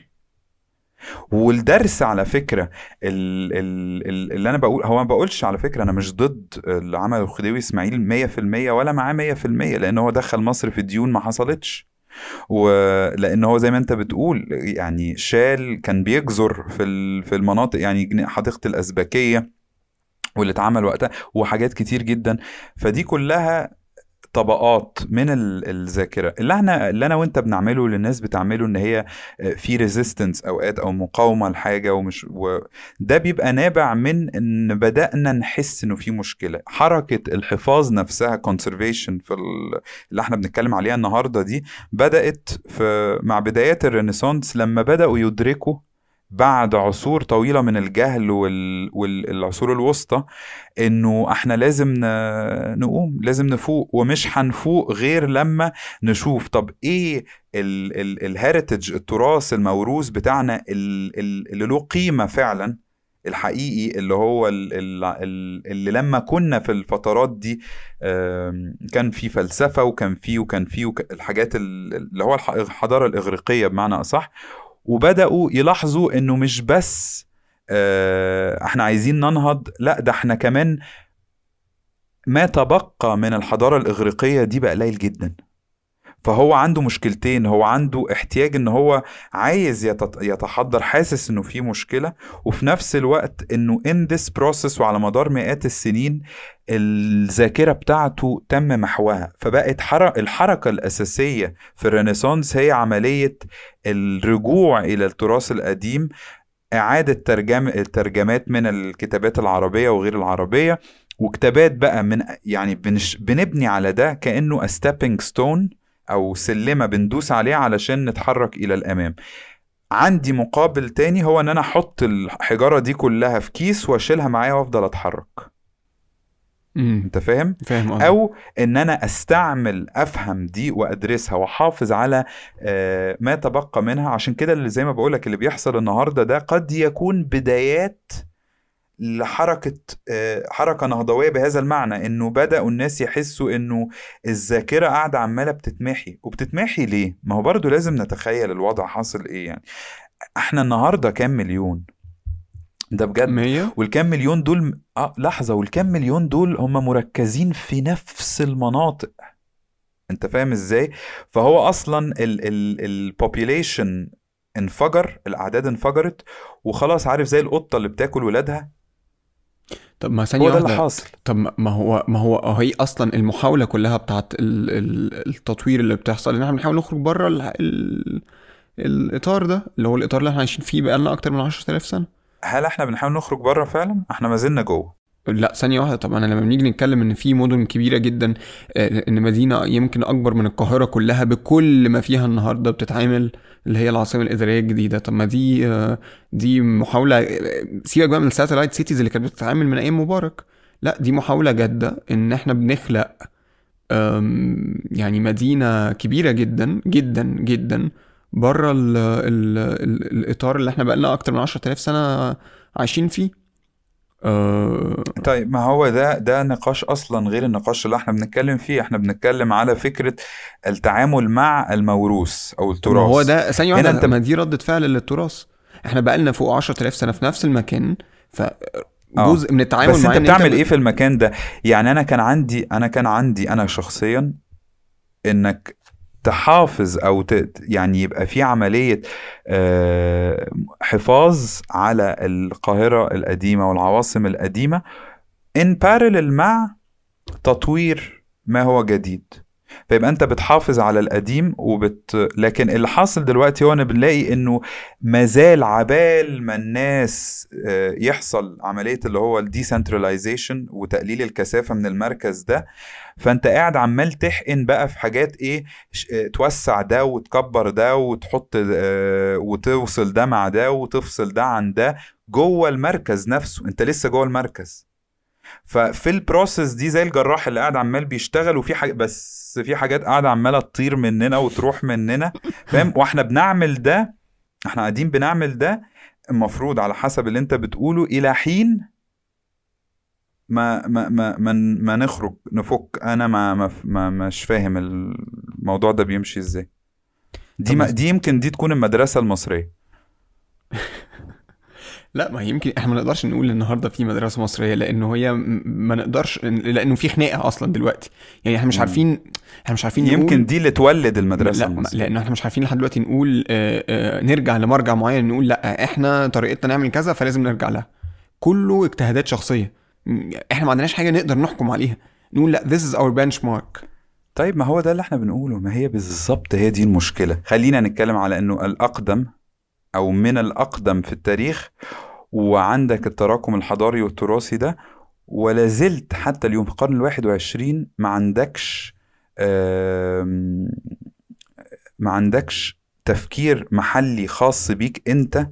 والدرس على فكره ال ال ال اللي انا بقول هو ما بقولش على فكره انا مش ضد اللي عمله الخديوي اسماعيل 100% ولا معاه 100% لان هو دخل مصر في ديون ما حصلتش ولان هو زي ما انت بتقول يعني شال كان بيجزر في ال- في المناطق يعني جن- حديقه الازبكيه واللي اتعمل وقتها وحاجات كتير جدا فدي كلها طبقات من ال- الذاكره اللي احنا اللي انا وانت بنعمله اللي الناس بتعمله ان هي في ريزيستنس اوقات او مقاومه لحاجه ومش وده بيبقى نابع من ان بدانا نحس انه في مشكله حركه الحفاظ نفسها conservation في ال- اللي احنا بنتكلم عليها النهارده دي بدات في مع بدايات الرينيسانس لما بداوا يدركوا بعد عصور طويله من الجهل وال... والعصور الوسطى انه احنا لازم ن... نقوم لازم نفوق ومش هنفوق غير لما نشوف طب ايه ال... ال... الهيريتج التراث الموروث بتاعنا ال... ال... اللي له قيمه فعلا الحقيقي اللي هو ال- ال- ال- اللي لما كنا في الفترات دي آم، كان في فلسفه وكان في وكان في وك- الحاجات ال- اللي هو الح- الحضاره الاغريقيه بمعنى اصح وبداوا يلاحظوا انه مش بس آه، احنا عايزين ننهض لا ده احنا كمان ما تبقى من الحضاره الاغريقيه دي بقى قليل جدا فهو عنده مشكلتين هو عنده احتياج ان هو عايز يتط- يتحضر حاسس انه في مشكله وفي نفس الوقت انه in this process وعلى مدار مئات السنين الذاكره بتاعته تم محوها فبقت حر- الحركه الاساسيه في الرينيسانس هي عمليه الرجوع الى التراث القديم إعادة ترجمة الترجمات من الكتابات العربية وغير العربية وكتابات بقى من يعني بنش بنبني على ده كأنه a stepping stone أو سلمة بندوس عليها علشان نتحرك إلى الأمام عندي مقابل تاني هو إن أنا أحط الحجارة دي كلها في كيس وأشيلها معايا وأفضل أتحرك امم أنت فاهم؟ فاهم قصدك. او ان انا استعمل افهم دي وادرسها واحافظ على آه، ما تبقى منها عشان كده اللي زي ما بقولك اللي بيحصل النهارده ده قد يكون بدايات لحركه آه، حركه نهضويه بهذا المعنى انه بداوا الناس يحسوا انه الذاكره قاعده عماله بتتمحي وبتتمحي ليه ما هو برضو لازم نتخيل الوضع حاصل ايه يعني احنا النهارده كام مليون ده بجد 100 والكام مليون دول اه لحظه والكام مليون دول هم مركزين في نفس المناطق انت فاهم ازاي فهو اصلا البوبيوليشن انفجر الاعداد انفجرت وخلاص عارف زي القطه اللي بتاكل ولادها طب ما ثانية هو ده اللي واحدة حاصل طب ما- ما هو ما هو هي اصلا المحاولة كلها بتاعت ال ال التطوير اللي بتحصل ان احنا بنحاول نخرج بره ال ال الاطار ده اللي هو الاطار اللي احنا عايشين فيه بقالنا اكتر من 10000 سنة هل احنا بنحاول نخرج بره فعلا احنا ما زلنا جوه لا ثانية واحدة طب انا لما بنيجي نتكلم ان في مدن كبيرة جدا آه، ان مدينة يمكن اكبر من القاهرة كلها بكل ما فيها النهاردة بتتعامل اللي هي العاصمة الإدارية الجديدة طب ما دي آه، دي محاولة آه، سيبك بقى من الساتلايت سيتيز اللي كانت بتتعامل من ايام مبارك لا دي محاولة جادة ان احنا بنخلق آم، يعني مدينة كبيرة جدا جدا جدا بره ال ال ال الإطار اللي احنا بقالنا أكتر من 10000 سنة عايشين فيه آه، طيب ما هو ده ده نقاش اصلا غير النقاش اللي احنا بنتكلم فيه احنا بنتكلم على فكره التعامل مع الموروث او التراث ما هو ده ثانية هنا واحدة أنت- ما دي ردة فعل للتراث احنا بقالنا فوق 10000 سنة في نفس المكان فجزء من التعامل بس معاه انت إن بتعمل ب- ايه في المكان ده يعني انا كان عندي انا كان عندي انا شخصيا انك تحافظ او ت... يعني يبقى في عمليه آه، حفاظ على القاهره القديمه والعواصم القديمه ان parallel مع تطوير ما هو جديد فيبقى انت بتحافظ على القديم وبت لكن اللي حاصل دلوقتي هو انا بنلاقي انه مازال عبال ما الناس آه، يحصل عمليه اللي هو الديسنتراليزيشن وتقليل الكثافه من المركز ده فانت قاعد عمال تحقن بقى في حاجات ايه ش- آه، توسع ده وتكبر ده وتحط آه، وتوصل ده مع ده وتفصل ده عن ده جوه المركز نفسه انت لسه جوه المركز ففي البروسيس دي زي الجراح اللي قاعد عمال بيشتغل وفي حاجة بس في حاجات قاعده عماله تطير مننا وتروح مننا فاهم واحنا بنعمل ده احنا قاعدين بنعمل ده المفروض على حسب اللي انت بتقوله الى حين ما ما ما ما, ما نخرج نفك انا ما, ما, ما مش فاهم الموضوع ده بيمشي ازاي دي طب ما بس- دي يمكن دي تكون المدرسه المصريه لا ما هي يمكن احنا ما نقدرش نقول النهارده في مدرسه مصريه لانه هي م- ما نقدرش لانه في خناقه اصلا دلوقتي يعني احنا مش مم. عارفين احنا مش عارفين يمكن نقول دي اللي تولد المدرسه لا ما- المصريه لان احنا مش عارفين لحد دلوقتي نقول آه، آه، نرجع لمرجع معين نقول لا احنا طريقتنا نعمل كذا فلازم نرجع لها كله اجتهادات شخصيه م- احنا ما عندناش حاجه نقدر نحكم عليها نقول لا this is our benchmark طيب ما هو ده اللي احنا بنقوله ما هي بالظبط هي دي المشكلة خلينا نتكلم على انه الأقدم أو من الأقدم في التاريخ وعندك التراكم الحضاري والتراثي ده ولا زلت حتى اليوم في القرن الواحد وعشرين ما عندكش آم، ما عندكش تفكير محلي خاص بيك انت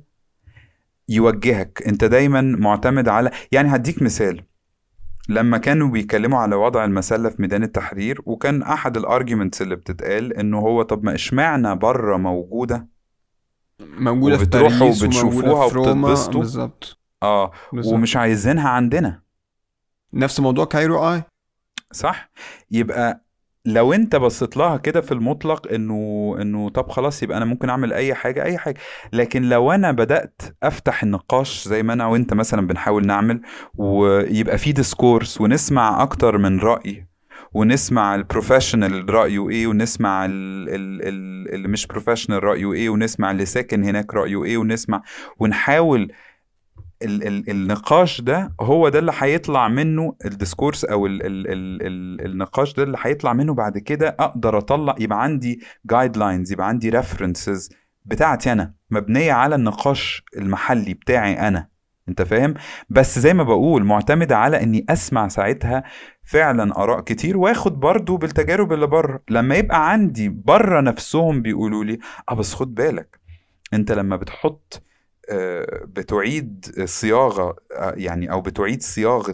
يوجهك انت دايما معتمد على يعني هديك مثال لما كانوا بيتكلموا على وضع المسلة في ميدان التحرير وكان احد الارجيومنتس اللي بتتقال انه هو طب ما اشمعنى بره موجوده موجوده في وبتروحوا باريس وبتشوفوها وموجوده في روما وبتتبسطوا. بالظبط اه بالظبط. ومش عايزينها عندنا نفس موضوع كايرو اي صح يبقى لو انت بصيت لها كده في المطلق انه انه طب خلاص يبقى انا ممكن اعمل اي حاجه اي حاجه لكن لو انا بدات افتح النقاش زي ما انا وانت مثلا بنحاول نعمل ويبقى في ديسكورس ونسمع اكتر من راي ونسمع البروفيشنال رايه ايه ونسمع ال- ال- ال- اللي مش بروفيشنال رايه ايه ونسمع اللي ساكن هناك رايه ايه ونسمع ونحاول ال ال النقاش ده هو ده اللي هيطلع منه الديسكورس او ال ال ال ال النقاش ده اللي هيطلع منه بعد كده اقدر اطلع يبقى عندي جايد لاينز يبقى عندي ريفرنسز بتاعتي انا مبنيه على النقاش المحلي بتاعي انا انت فاهم بس زي ما بقول معتمده على اني اسمع ساعتها فعلا اراء كتير واخد برضو بالتجارب اللي بره لما يبقى عندي بره نفسهم بيقولوا لي اه بس خد بالك انت لما بتحط آه، بتعيد صياغه آه، يعني او بتعيد صياغه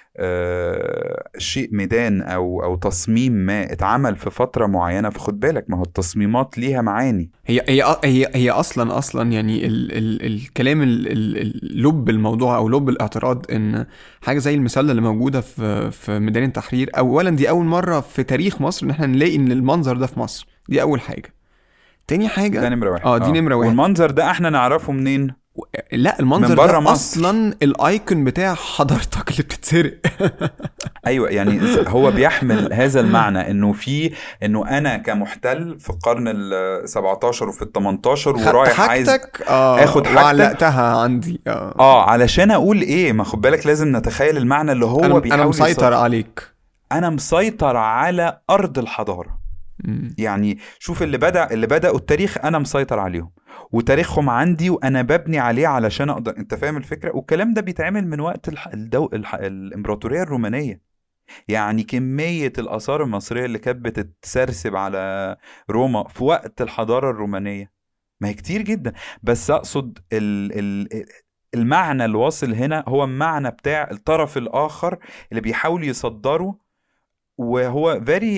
آه، شيء ميدان او او تصميم ما اتعمل في فتره معينه فخد بالك ما هو التصميمات ليها معاني هي هي هي هي اصلا اصلا يعني ال ال الكلام ال ال لب الموضوع او لب الاعتراض ان حاجه زي المسله اللي موجوده في في ميدان التحرير اولا دي اول مره في تاريخ مصر ان احنا نلاقي ان المنظر ده في مصر دي اول حاجه تاني حاجه ده نمره واحد اه دي نمره واحد والمنظر ده احنا نعرفه منين لا المنظر من برا ده مصر. اصلا الايكون بتاع حضرتك اللي بتتسرق ايوه يعني هو بيحمل هذا المعنى انه في انه انا كمحتل في القرن ال 17 وفي ال 18 خدت ورايح عايز حاجتك اه آخد حاجتك. وعلقتها عندي اه اه علشان اقول ايه ما خد بالك لازم نتخيل المعنى اللي هو انا بيحاول انا مسيطر يسيطر. عليك انا مسيطر على ارض الحضاره مم. يعني شوف اللي بدا اللي بداوا التاريخ انا مسيطر عليهم وتاريخهم عندي وانا ببني عليه علشان اقدر انت فاهم الفكره والكلام ده بيتعمل من وقت الح... الدو... الح... الامبراطوريه الرومانيه يعني كميه الاثار المصريه اللي كانت بتتسرسب على روما في وقت الحضاره الرومانيه ما هي كتير جدا بس اقصد ال... ال... المعنى اللي واصل هنا هو المعنى بتاع الطرف الاخر اللي بيحاول يصدره وهو فيري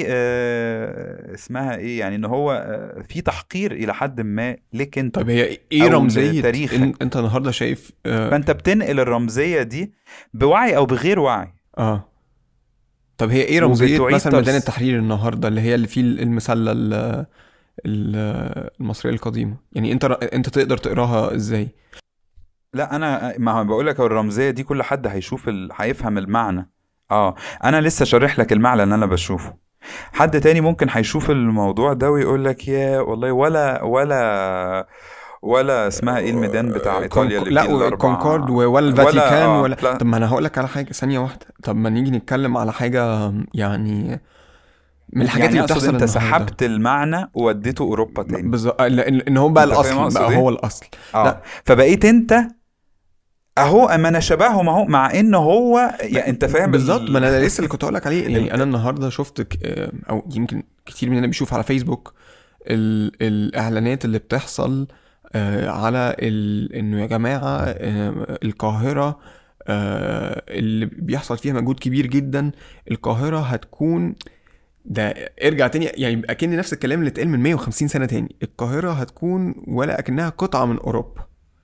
اسمها ايه يعني ان هو آه، في تحقير الى حد ما ليك انت طيب هي ايه أو رمزيه لتاريخك. إن انت النهارده شايف اه, فانت بتنقل الرمزيه دي بوعي او بغير وعي آه. طب هي ايه رمزيه وبتعيد مثلا ميدان ترس- التحرير النهارده اللي هي اللي فيه المسله ال- ال- المصريه القديمه يعني انت انت تقدر تقراها ازاي لا انا ما بقول لك الرمزيه دي كل حد هيشوف ال... هيفهم المعنى اه انا لسه شارح لك المعنى اللي انا بشوفه حد تاني ممكن هيشوف الموضوع ده ويقول لك يا والله ولا ولا ولا اسمها ايه الميدان بتاع ايطاليا اللي لا فيه الأربعة- كونكورد ولا الفاتيكان آه، ولا, لا. طب ما انا هقول لك على حاجه ثانيه واحده طب ما نيجي نتكلم على حاجه يعني من الحاجات يعني اللي اقصد بتحصل انت النهاردة. سحبت المعنى ووديته اوروبا تاني بالظبط لان إن هو بقى أنت فاهم الاصل أقصد بقى إيه؟ هو الاصل اه لا. فبقيت انت اهو اما انا شبههم اهو مع ان هو يعني انت فاهم بالظبط ال- ما انا لسه اللي كنت اقول لك عليه يعني انا النهارده شفت ك- آه، او يمكن كتير مننا بيشوف على فيسبوك ال... الاعلانات اللي بتحصل آه، على ال... انه يا جماعه آه، القاهره آه، اللي بيحصل فيها مجهود كبير جدا القاهره هتكون ده ارجع تاني يعني اكن نفس الكلام اللي اتقال من 150 سنه تاني القاهره هتكون ولا اكنها قطعه من اوروبا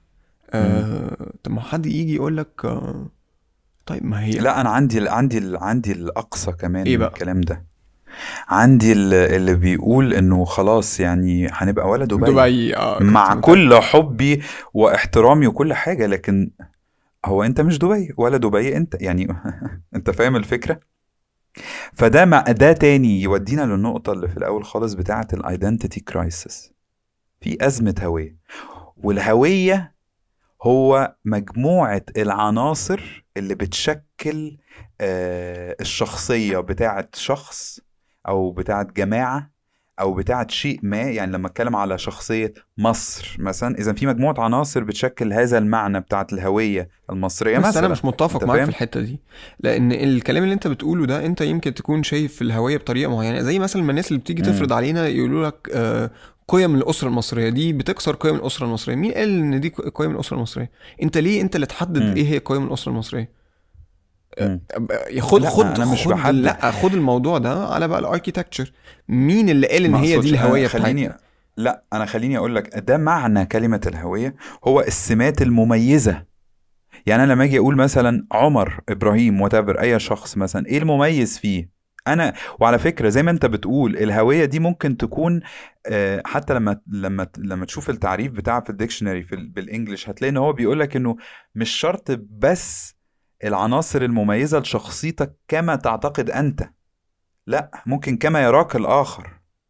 آه... طب ما حد يجي يقول لك آه... طيب ما هي لا انا عندي عندي عندي الاقصى كمان إيه من بقى؟ الكلام ده عندي ال- اللي بيقول انه خلاص يعني هنبقى ولا دبي, دبي اه كنت مع متأكد. كل حبي واحترامي وكل حاجه لكن هو انت مش دبي ولا دبي انت يعني انت فاهم الفكره فده مع ده تاني يودينا للنقطه اللي في الاول خالص بتاعه الايدنتيتي كرايسيس في ازمه هويه والهويه هو مجموعه العناصر اللي بتشكل آه، الشخصيه بتاعه شخص او بتاعه جماعه او بتاعه شيء ما يعني لما اتكلم على شخصيه مصر مثلا اذا في مجموعه عناصر بتشكل هذا المعنى بتاعه الهويه المصريه بس مثلا انا مش متفق أنت معاك فاهم؟ في الحته دي لان الكلام اللي انت بتقوله ده انت يمكن تكون شايف الهويه بطريقه معينه زي مثلا ما الناس اللي بتيجي مم. تفرض علينا يقولوا لك آه، قيم الاسره المصريه دي بتكسر قيم الاسره المصريه مين قال ان دي قيم الاسره المصريه انت ليه انت اللي تحدد مم. ايه هي قيم الاسره المصريه مم. آه، خد لا، خد أنا مش خد بحدد. لا خد الموضوع ده على بقى الاركيتكتشر مين اللي قال ان ما هي أقصدش- دي الهويه أنا خليني بتاعتنا لا انا خليني اقول لك ده معنى كلمه الهويه هو السمات المميزه يعني انا لما اجي اقول مثلا عمر ابراهيم وتابر اي شخص مثلا ايه المميز فيه انا وعلى فكره زي ما انت بتقول الهويه دي ممكن تكون آه، حتى لما لما لما تشوف التعريف بتاعها في الديكشنري في ال- بالانجلش هتلاقي ان هو بيقول لك انه مش شرط بس العناصر المميزه لشخصيتك كما تعتقد انت لا ممكن كما يراك الاخر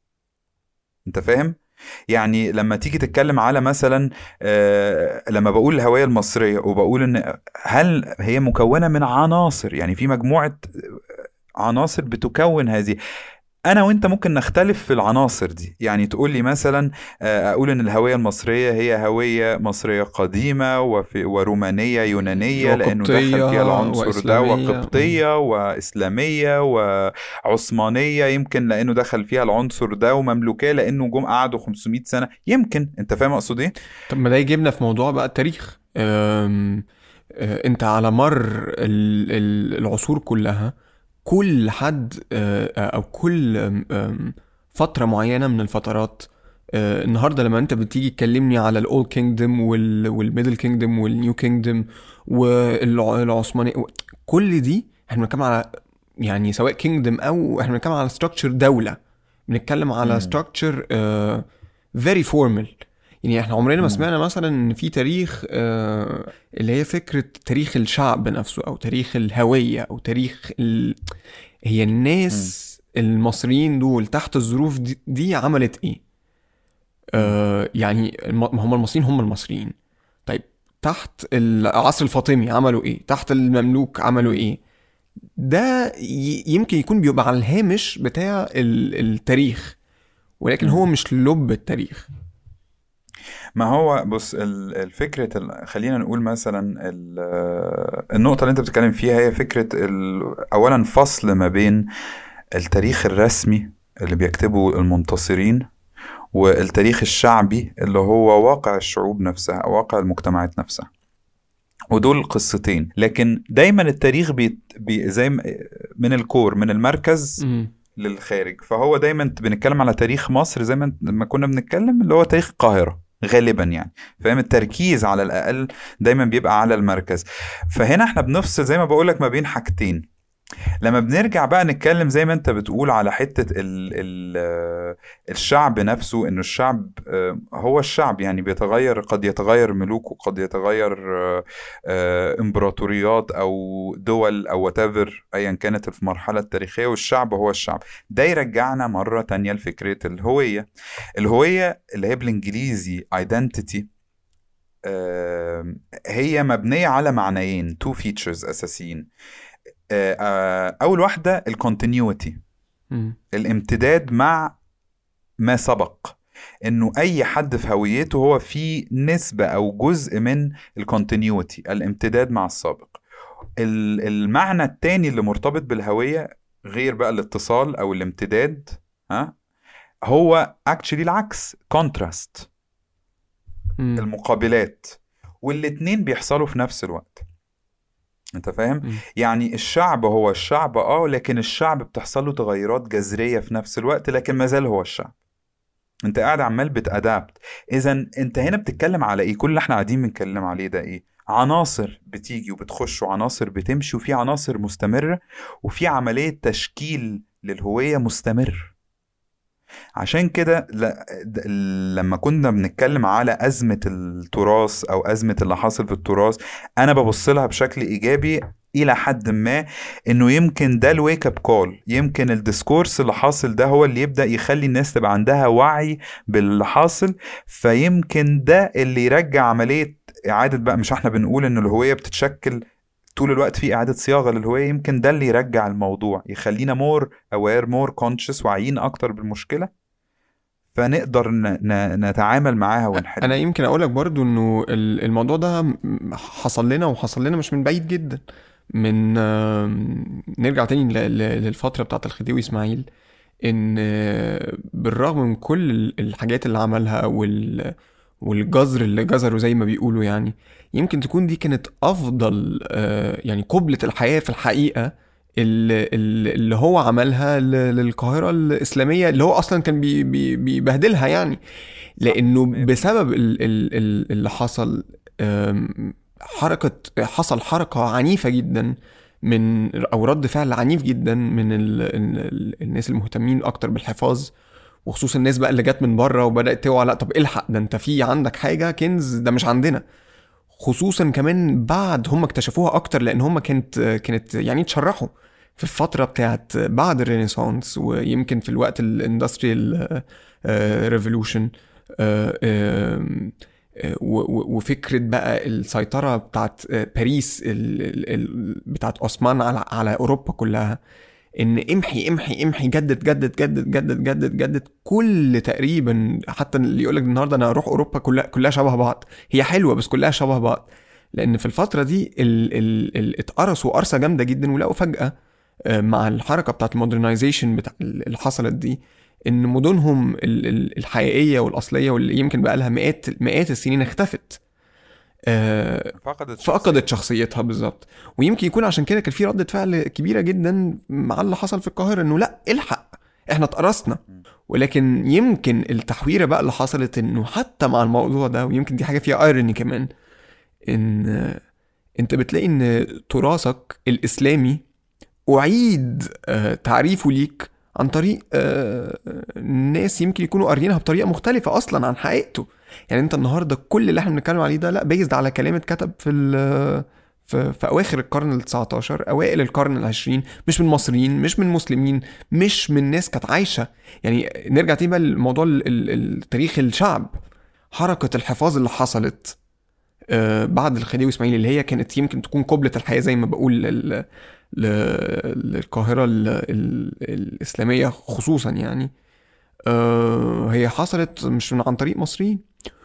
انت فاهم يعني لما تيجي تتكلم على مثلا آه، لما بقول الهوية المصرية وبقول ان هل هي مكونة من عناصر يعني في مجموعة عناصر بتكون هذه انا وانت ممكن نختلف في العناصر دي يعني تقول لي مثلا آه، اقول ان الهويه المصريه هي هويه مصريه قديمه وفي ورومانيه يونانيه لانه دخل وقبطية فيها العنصر ده وإسلامية. وقبطيه واسلاميه وعثمانيه يمكن لانه دخل فيها العنصر ده ومملوكيه لانه جم قعدوا 500 سنه يمكن انت فاهم اقصد ايه طب ما ده يجيبنا في موضوع بقى التاريخ أم... آه، انت على مر ال- ال- العصور كلها كل حد آه، او كل أم- أم، فترة معينة من الفترات آه، النهارده لما انت بتيجي تكلمني على الاول كينجدم والميدل كينجدم والنيو كينجدم والعثماني كل دي احنا بنتكلم على يعني سواء كينجدم او احنا بنتكلم على ستراكشر دولة بنتكلم على مم. ستراكشر فيري فورمال يعني احنا عمرنا ما مم. سمعنا مثلا ان في تاريخ آه، اللي هي فكرة تاريخ الشعب نفسه او تاريخ الهوية او تاريخ ال... هي الناس المصريين دول تحت الظروف دي, دي عملت ايه آه يعني الم... ما هم المصريين هم المصريين طيب تحت العصر الفاطمي عملوا ايه تحت المملوك عملوا ايه ده ي... يمكن يكون بيبقى على الهامش بتاع ال... التاريخ ولكن هو مش لب التاريخ ما هو بص ال- الفكرة ال- خلينا نقول مثلا ال- النقطة اللي انت بتتكلم فيها هي فكرة ال- اولا فصل ما بين التاريخ الرسمي اللي بيكتبه المنتصرين والتاريخ الشعبي اللي هو واقع الشعوب نفسها أو واقع المجتمعات نفسها ودول قصتين لكن دايما التاريخ بي بي زي ما- من الكور من المركز مم. للخارج فهو دايما بنتكلم على تاريخ مصر زي ما ما كنا بنتكلم اللي هو تاريخ القاهرة غالبا يعني فاهم التركيز على الأقل دايما بيبقى على المركز فهنا احنا بنفصل زي ما بقولك ما بين حاجتين لما بنرجع بقى نتكلم زي ما انت بتقول على حتة ال ال آه، الشعب نفسه انه الشعب آه، هو الشعب يعني بيتغير قد يتغير ملوك وقد يتغير آه، آه، امبراطوريات او دول او whatever ايا كانت في المرحلة التاريخية والشعب هو الشعب ده يرجعنا مرة تانية لفكرة الهوية الهوية اللي هي بالانجليزي identity آه، هي مبنية على معنيين two features أساسيين آه، آه، أول واحدة الكونتينيوتي مم. الامتداد مع ما سبق انه اي حد في هويته هو في نسبة او جزء من الكونتينيوتي الامتداد مع السابق ال- المعنى التاني اللي مرتبط بالهوية غير بقى الاتصال او الامتداد ها هو اكشلي العكس كونتراست مم. المقابلات والاتنين بيحصلوا في نفس الوقت انت فاهم مم. يعني الشعب هو الشعب اه لكن الشعب بتحصل له تغيرات جذرية في نفس الوقت لكن ما زال هو الشعب انت قاعد عمال بتأدابت اذا انت هنا بتتكلم على ايه كل اللي احنا قاعدين بنتكلم عليه ده ايه عناصر بتيجي وبتخش وعناصر بتمشي وفي عناصر مستمرة وفي عملية تشكيل للهوية مستمر عشان كده ل- د- لما كنا بنتكلم على أزمة التراث أو أزمة اللي حاصل في التراث أنا ببص لها بشكل إيجابي إلى حد ما إنه يمكن ده الويك اب كول يمكن الديسكورس اللي حاصل ده هو اللي يبدأ يخلي الناس تبقى عندها وعي باللي حاصل فيمكن ده اللي يرجع عملية إعادة بقى مش احنا بنقول إن الهوية بتتشكل طول الوقت في إعادة صياغة للهوية يمكن ده اللي يرجع الموضوع يخلينا مور aware مور conscious واعيين أكتر بالمشكلة فنقدر ن- ن- نتعامل معاها ونحل انا يمكن اقول لك برضو انه ال- الموضوع ده م- حصل لنا وحصل لنا مش من بعيد جدا من آم، نرجع تاني ل- ل- للفتره بتاعت الخديوي اسماعيل ان آه، بالرغم من كل ال- الحاجات اللي عملها وال والجزر اللي جزره زي ما بيقولوا يعني يمكن تكون دي كانت افضل آه، يعني قبلة الحياة في الحقيقة اللي, اللي هو عملها ل- للقاهرة الإسلامية اللي هو أصلا كان بي بي بيبهدلها يعني لأنه بسبب ال- ال- ال- اللي حصل آم، حركة حصل حركة عنيفة جدا من أو رد فعل عنيف جدا من ال ال الناس المهتمين أكتر بالحفاظ وخصوصا الناس بقى اللي جت من بره وبدأت توعى لا طب الحق ده انت في عندك حاجة كنز ده مش عندنا خصوصا كمان بعد هم اكتشفوها اكتر لان هم كانت كانت يعني اتشرحوا في الفترة بتاعت بعد الرينيسانس ويمكن في الوقت الاندستريال ريفولوشن وفكرة بقى السيطرة بتاعت آه، باريس ال- ال- ال- بتاعت عثمان على على أوروبا كلها ان امحي امحي امحي جدد جدد جدد جدد جدد جدد كل تقريبا حتى اللي يقول لك النهارده انا هروح اوروبا كلها كلها شبه بعض هي حلوه بس كلها شبه بعض لان في الفتره دي ال ال ال اتقرصوا قرصه جامده جدا ولقوا فجاه آه، مع الحركه بتاعت المودرنايزيشن بتاع اللي حصلت دي ان مدنهم الحقيقيه والاصليه واللي يمكن بقى لها مئات مئات السنين اختفت آه، فقدت فقدت شخصيتها بالظبط ويمكن يكون عشان كده كان في ردة فعل كبيرة جدا مع اللي حصل في القاهرة انه لا الحق احنا اتقرصنا ولكن يمكن التحويرة بقى اللي حصلت انه حتى مع الموضوع ده ويمكن دي حاجة فيها ايروني كمان ان انت بتلاقي ان تراثك الاسلامي اعيد آه، تعريفه ليك عن طريق آه، ناس يمكن يكونوا قاريينها بطريقه مختلفه اصلا عن حقيقته يعني انت النهارده كل اللي احنا بنتكلم عليه ده لا بيزد على كلام اتكتب في في, في اواخر القرن ال 19 اوائل القرن ال 20 مش من مصريين مش من مسلمين مش من ناس كانت عايشه يعني نرجع تاني بقى لموضوع التاريخ الشعب حركه الحفاظ اللي حصلت آه، بعد الخديوي اسماعيل اللي هي كانت يمكن تكون قبلة الحياة زي ما بقول للقاهرة الإسلامية خصوصا يعني آه، هي حصلت مش من عن طريق مصريين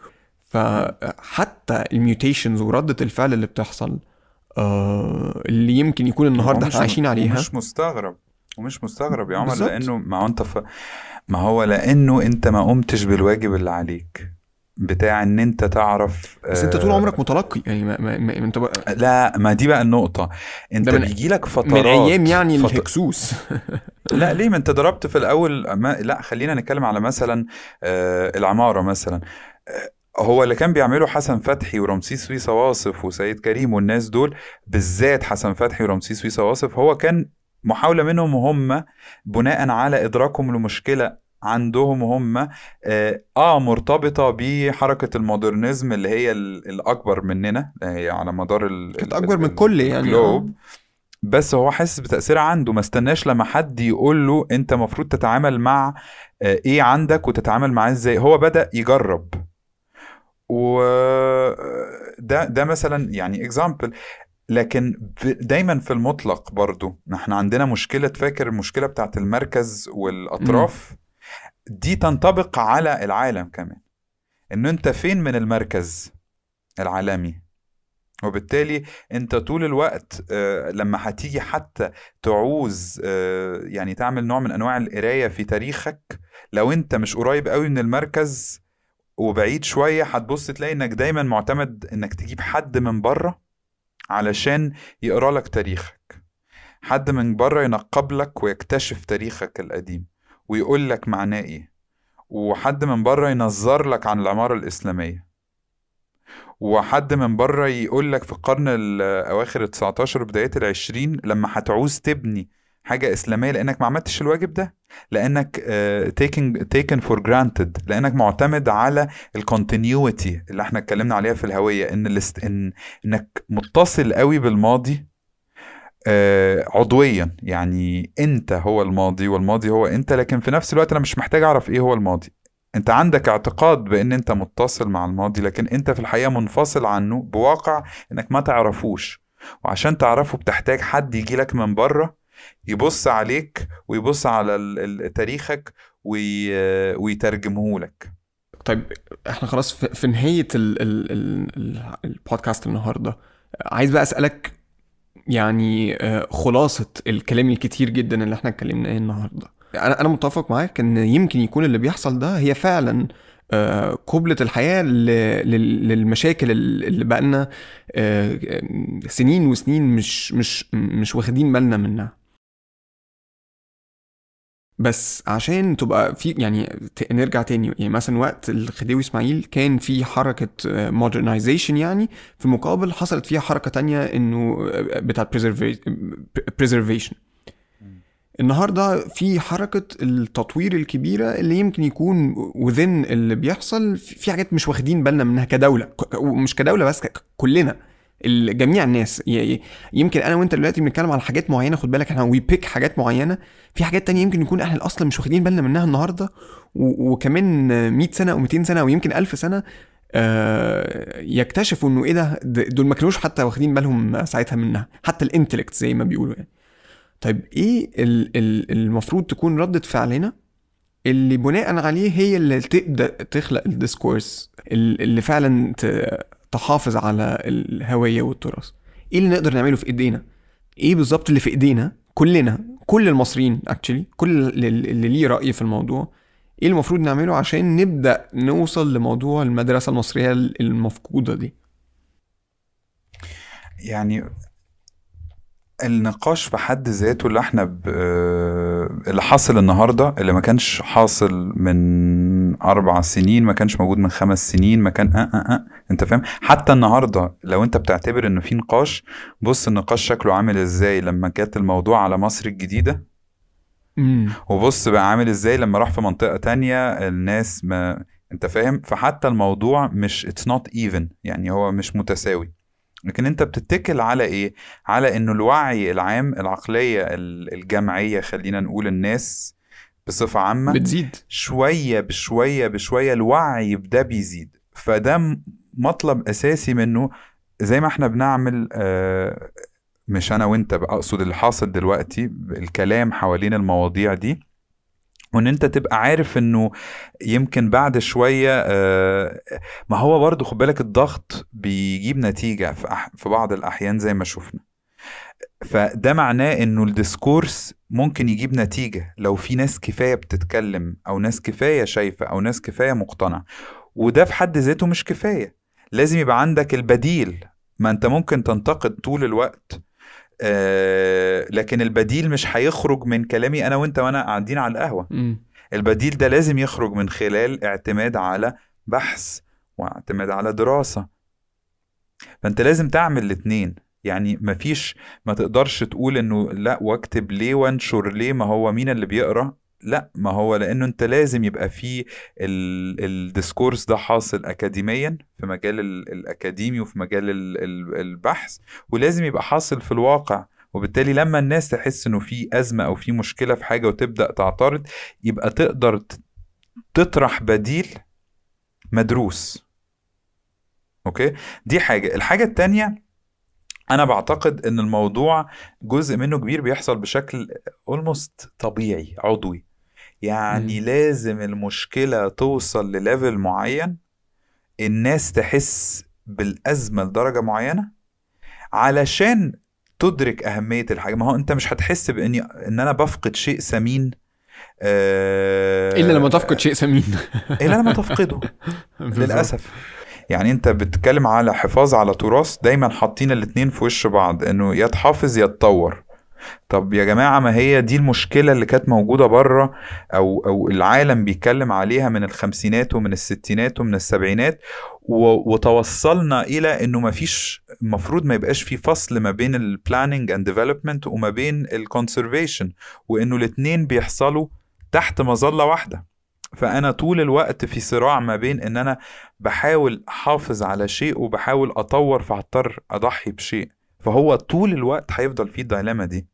فحتى الميوتيشنز وردة الفعل اللي بتحصل آه، اللي يمكن يكون النهارده احنا عايشين عليها مش مستغرب ومش مستغرب يا عمر بالزبط. لانه ما انت ف... ما هو لانه انت ما قمتش بالواجب اللي عليك بتاع ان انت تعرف بس انت طول عمرك متلقي يعني ما, ما, ما انت بقى لا ما دي بقى النقطه انت بيجي لك فترات من ايام يعني فت... الهكسوس لا ليه ما انت ضربت في الاول ما... لا خلينا نتكلم على مثلا آه العماره مثلا آه هو اللي كان بيعمله حسن فتحي ورمسيس سويسا واصف وسيد كريم والناس دول بالذات حسن فتحي ورمسيس سويسا واصف هو كان محاولة منهم هم بناء على إدراكهم لمشكلة عندهم هم آه, اه مرتبطه بحركه المودرنزم اللي هي الاكبر مننا هي على مدار كانت اكبر من كل يعني آه. بس هو حاسس بتاثيرها عنده ما استناش لما حد يقول له انت المفروض تتعامل مع آه ايه عندك وتتعامل معاه ازاي هو بدا يجرب وده ده مثلا يعني اكزامبل لكن دايما في المطلق برضو احنا عندنا مشكله فاكر المشكله بتاعت المركز والاطراف م. دي تنطبق على العالم كمان انه انت فين من المركز العالمي وبالتالي انت طول الوقت آه، لما هتيجي حتى تعوز آه، يعني تعمل نوع من انواع القرايه في تاريخك لو انت مش قريب قوي من المركز وبعيد شويه هتبص تلاقي انك دايما معتمد انك تجيب حد من بره علشان يقرا لك تاريخك حد من بره ينقب لك ويكتشف تاريخك القديم ويقول لك معناه ايه وحد من بره ينظر لك عن العمارة الإسلامية وحد من بره يقول لك في القرن الأواخر ال 19 بداية العشرين لما هتعوز تبني حاجة إسلامية لأنك ما عملتش الواجب ده لأنك uh, taking, taken for granted لأنك معتمد على الكونتينيوتي اللي احنا اتكلمنا عليها في الهوية إن, الاست... إن إنك متصل قوي بالماضي آه، عضويا يعني انت هو الماضي والماضي هو انت لكن في نفس الوقت انا مش محتاج اعرف ايه هو الماضي انت عندك اعتقاد بان انت متصل مع الماضي لكن انت في الحقيقه منفصل عنه بواقع انك ما تعرفوش وعشان تعرفه بتحتاج حد يجي لك من بره يبص عليك ويبص على تاريخك ويترجمه لك طيب احنا خلاص في نهايه البودكاست النهارده عايز بقى اسالك يعني آه، خلاصة الكلام الكتير جدا اللي احنا اتكلمناه النهارده انا انا متفق معاك ان يمكن يكون اللي بيحصل ده هي فعلا آه، قبلة الحياة للمشاكل اللي بقالنا آه، سنين وسنين مش مش مش واخدين بالنا منها بس عشان تبقى في يعني نرجع تاني يعني مثلا وقت الخديوي اسماعيل كان في حركة مودرنايزيشن يعني في المقابل حصلت فيها حركة تانية انه بتاعت preservation النهارده في حركة التطوير الكبيرة اللي يمكن يكون وذن اللي بيحصل في حاجات مش واخدين بالنا منها كدولة ومش كدولة بس كلنا جميع الناس يمكن انا وانت دلوقتي بنتكلم على حاجات معينه خد بالك احنا وي بيك حاجات معينه في حاجات تانية يمكن يكون احنا اصلا مش واخدين بالنا منها النهارده وكمان 100 سنه او 200 سنه او يمكن 1000 سنه آه، يكتشفوا انه ايه ده دول ما كانوش حتى واخدين بالهم ساعتها منها حتى الانتلكت زي ما بيقولوا يعني طيب ايه ال- ال- المفروض تكون ردة فعلنا اللي بناء عليه هي اللي تبدا تخلق الديسكورس ال- اللي فعلا ت- تحافظ على الهويه والتراث ايه اللي نقدر نعمله في ايدينا ايه بالظبط اللي في ايدينا كلنا كل المصريين اكشلي كل اللي اللي ليه راي في الموضوع ايه المفروض نعمله عشان نبدا نوصل لموضوع المدرسه المصريه المفقوده دي يعني النقاش في حد ذاته اللي احنا ب... اللي حاصل النهارده اللي ما كانش حاصل من اربع سنين ما كانش موجود من خمس سنين ما كان أه أه أه. انت فاهم حتى النهارده لو انت بتعتبر انه في نقاش بص النقاش شكله عامل ازاي لما جت الموضوع على مصر الجديده امم وبص بقى عامل ازاي لما راح في منطقه تانية الناس ما انت فاهم فحتى الموضوع مش it's not even يعني هو مش متساوي لكن انت بتتكل على ايه على انه الوعي العام العقليه ال- الجمعيه خلينا نقول الناس بصفه عامه بتزيد شويه بشويه بشويه الوعي ده بيزيد فده م- مطلب اساسي منه زي ما احنا بنعمل آه، مش انا وانت بقى اقصد اللي حاصل دلوقتي الكلام حوالين المواضيع دي وان انت تبقى عارف انه يمكن بعد شويه آه، ما هو برضو خد بالك الضغط بيجيب نتيجه في أح- في بعض الاحيان زي ما شفنا فده معناه انه الديسكورس ممكن يجيب نتيجه لو في ناس كفايه بتتكلم او ناس كفايه شايفه او ناس كفايه مقتنعه وده في حد ذاته مش كفايه لازم يبقى عندك البديل ما انت ممكن تنتقد طول الوقت آه لكن البديل مش هيخرج من كلامي انا وانت وانا قاعدين على القهوه امم البديل ده لازم يخرج من خلال اعتماد على بحث واعتماد على دراسة فانت لازم تعمل الاتنين يعني مفيش ما تقدرش تقول انه لا واكتب ليه وانشر ليه ما هو مين اللي بيقرا لا ما هو لانه انت لازم يبقى في ال- الديسكورس ده حاصل اكاديميا في مجال ال- الاكاديمي وفي مجال ال- ال- البحث ولازم يبقى حاصل في الواقع وبالتالي لما الناس تحس انه في ازمه او في مشكله في حاجه وتبدا تعترض يبقى تقدر ت- تطرح بديل مدروس اوكي دي حاجه الحاجه التانية انا بعتقد ان الموضوع جزء منه كبير بيحصل بشكل اولموست طبيعي عضوي يعني مم. لازم المشكله توصل لليفل معين الناس تحس بالازمه لدرجه معينه علشان تدرك اهميه الحاجه ما هو انت مش هتحس باني ان انا بفقد شيء ثمين آه، الا لما تفقد شيء ثمين الا لما تفقده بالظبط. للاسف يعني انت بتتكلم على حفاظ على تراث دايما حاطين الاتنين في وش بعض انه يا تحافظ يا تطور طب يا جماعة ما هي دي المشكلة اللي كانت موجودة بره أو أو العالم بيتكلم عليها من الخمسينات ومن الستينات ومن السبعينات و- وتوصلنا إلى إنه ما فيش المفروض ما يبقاش في فصل ما بين البلاننج اند ديفلوبمنت وما بين الكونسرفيشن وإنه الاتنين بيحصلوا تحت مظلة واحدة فأنا طول الوقت في صراع ما بين إن أنا بحاول أحافظ على شيء وبحاول أطور فهضطر أضحي بشيء فهو طول الوقت هيفضل فيه الدايلاما دي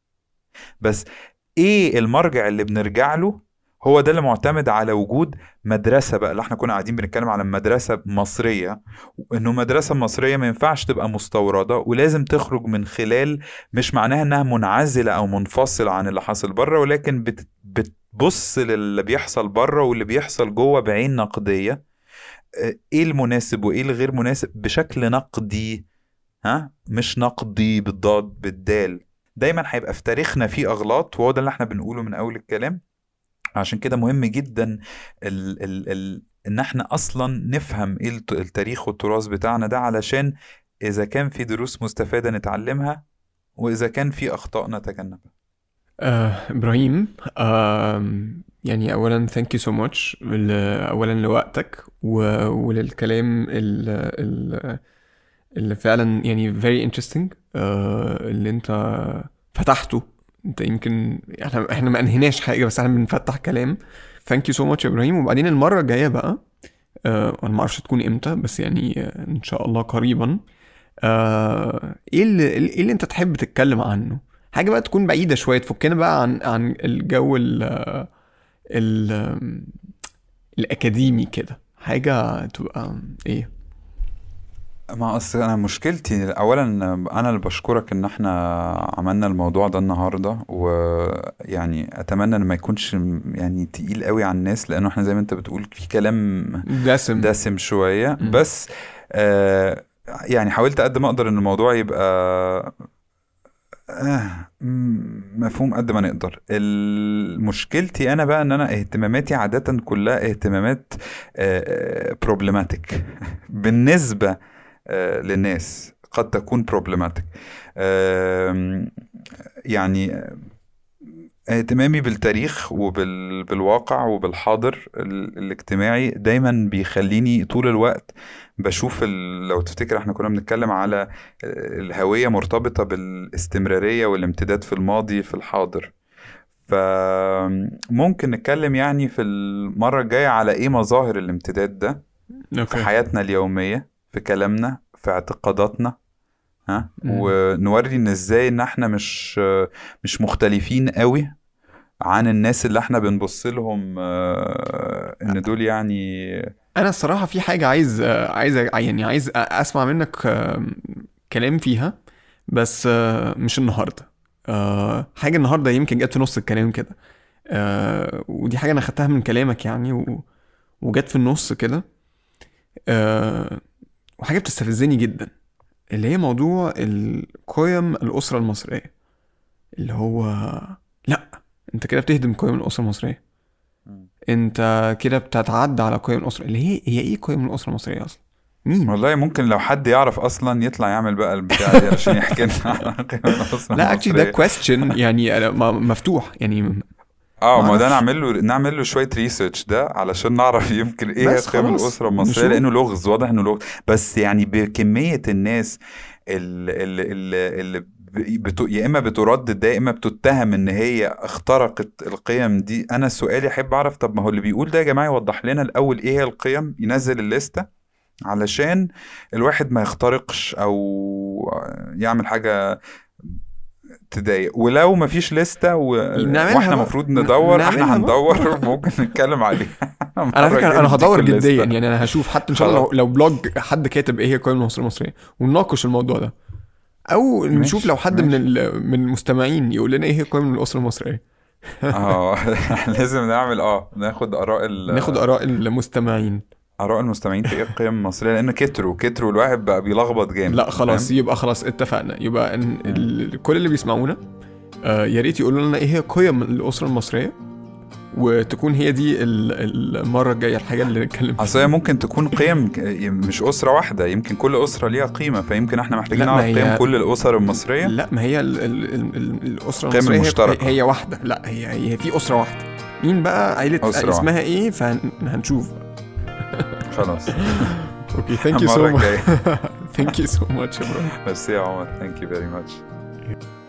بس ايه المرجع اللي بنرجع له هو ده اللي معتمد على وجود مدرسة بقى اللي احنا كنا قاعدين بنتكلم على مدرسة مصرية انه مدرسة مصرية ما ينفعش تبقى مستوردة ولازم تخرج من خلال مش معناها انها منعزلة او منفصلة عن اللي حاصل بره ولكن بت بتبص للي بيحصل بره واللي بيحصل جوه بعين نقدية اه، ايه المناسب وايه الغير مناسب بشكل نقدي ها مش نقدي بالضاد بالدال دايما هيبقى في تاريخنا في اغلاط وهو ده اللي احنا بنقوله من اول الكلام عشان كده مهم جدا ال ال ال ان احنا اصلا نفهم ايه الت- التاريخ والتراث بتاعنا ده علشان اذا كان في دروس مستفادة نتعلمها واذا كان في اخطاء نتجنبها آه، ابراهيم آم، يعني اولا ثانك يو سو ماتش اولا لوقتك و- وللكلام ال- ال- اللي فعلا يعني very interesting آه، اللي انت فتحته انت يمكن احنا احنا ما انهيناش حاجه بس احنا بنفتح كلام ثانك يو سو ماتش يا ابراهيم وبعدين المره الجايه بقى آه، انا ما اعرفش تكون امتى بس يعني آه، ان شاء الله قريبا آه، ايه اللي ايه اللي انت تحب تتكلم عنه حاجه بقى تكون بعيده شويه تفكنا بقى عن عن الجو ال ال الاكاديمي كده حاجه تبقى ايه ما اصل انا مشكلتي اولا انا اللي بشكرك ان احنا عملنا الموضوع ده النهارده ويعني اتمنى ان ما يكونش يعني تقيل قوي على الناس لانه احنا زي ما انت بتقول في كلام دسم دسم شويه مم. بس آه يعني حاولت قد ما اقدر ان الموضوع يبقى آه م- مفهوم قد ما نقدر ال- مشكلتي انا بقى ان انا اهتماماتي عادة كلها اهتمامات بروبلماتيك بالنسبة آه، للناس قد تكون بروبلماتيك يعني اهتمامي بالتاريخ وبالواقع وبالحاضر ال- الاجتماعي دايما بيخليني طول الوقت بشوف ال... لو تفتكر احنا كنا بنتكلم على الهوية مرتبطة بالاستمرارية والامتداد في الماضي في الحاضر فممكن نتكلم يعني في المرة الجاية على ايه مظاهر الامتداد ده في اوكي حياتنا اليومية في كلامنا في اعتقاداتنا ها مم. ونوري ان ازاي ان احنا مش مش مختلفين قوي عن الناس اللي احنا بنبص لهم آه، ان دول يعني انا الصراحه في حاجه عايز آه، عايز يعني عايز اسمع منك آه، كلام فيها بس آه، مش النهارده آه، حاجه النهارده يمكن جت في نص الكلام كده آه، ودي حاجه انا خدتها من كلامك يعني و... وجت في النص كده آه، وحاجه بتستفزني جدا اللي هي موضوع القيم الاسره المصريه اللي هو لا انت كده بتهدم قيم الاسره المصريه انت كده بتتعدى على قيم الاسره اللي هي هي ايه قيم الاسره المصريه اصلا مين والله ممكن لو حد يعرف اصلا يطلع يعمل بقى البتاع دي عشان يحكي لنا عن قيم الاسره لا اكشلي ده المصريه كويستشن يعني أنا م- مفتوح يعني اه ما ما ده اعرفش نعمل له نعمل له شويه ريسيرش ده علشان نعرف يمكن ايه هي بس قيم خلاص الاسره المصريه نشوف لانه لغز واضح انه لغز بس يعني بكميه الناس اللي, اللي, اللي بت... يا اما بتردد ده يا اما بتتهم ان هي اخترقت القيم دي انا سؤالي احب اعرف طب ما هو اللي بيقول ده يا جماعه يوضح لنا الاول ايه هي القيم ينزل الليسته علشان الواحد ما يخترقش او يعمل حاجه تضايق ولو ما فيش لستة و... نعملها واحنا بقى المفروض ن- ندور نعملها احنا بقى هندور ممكن نتكلم عليها على المرة فكره الجاية انا هدور نديك جديا الليستة يعني انا هشوف حتى ان شاء الله خلاص لو لو بلوج حد كاتب ايه هي قيم الاسره المصريه ونناقش الموضوع ده او نشوف ماشي لو حد من ماشي ال- من المستمعين يقول لنا ايه هي قيم الاسره المصريه اه لازم نعمل اه ناخد اراء ال... ناخد اراء المستمعين اراء المستمعين في ايه القيم المصريه لان كتروا كتروا الواحد بقى بيلخبط جامد لا خلاص فاهم يبقى خلاص اتفقنا يبقى ان ال... كل اللي بيسمعونا آه يا ريت يقولوا لنا ايه هي قيم الاسره المصريه وتكون هي دي ال- المره الجايه الحاجه اللي نتكلم اصل هي فيها ممكن تكون قيم ك- مش اسره واحده يمكن كل اسره ليها قيمه فيمكن احنا محتاجين لا ما نعرف قيم هي كل الاسر المصريه لا ما هي ال... ال... ال... ال- الاسره القيم المصريه هي... المشتركه هي واحده لا هي هي في اسره واحده مين بقى عيله اسره اسمها واحده ايه فهنشوف خلاص اوكي ثانك يو سو المره ماتش الجايه ثانك يو سو ماتش يا برو بس يا عمر ثانك يو فيري ماتش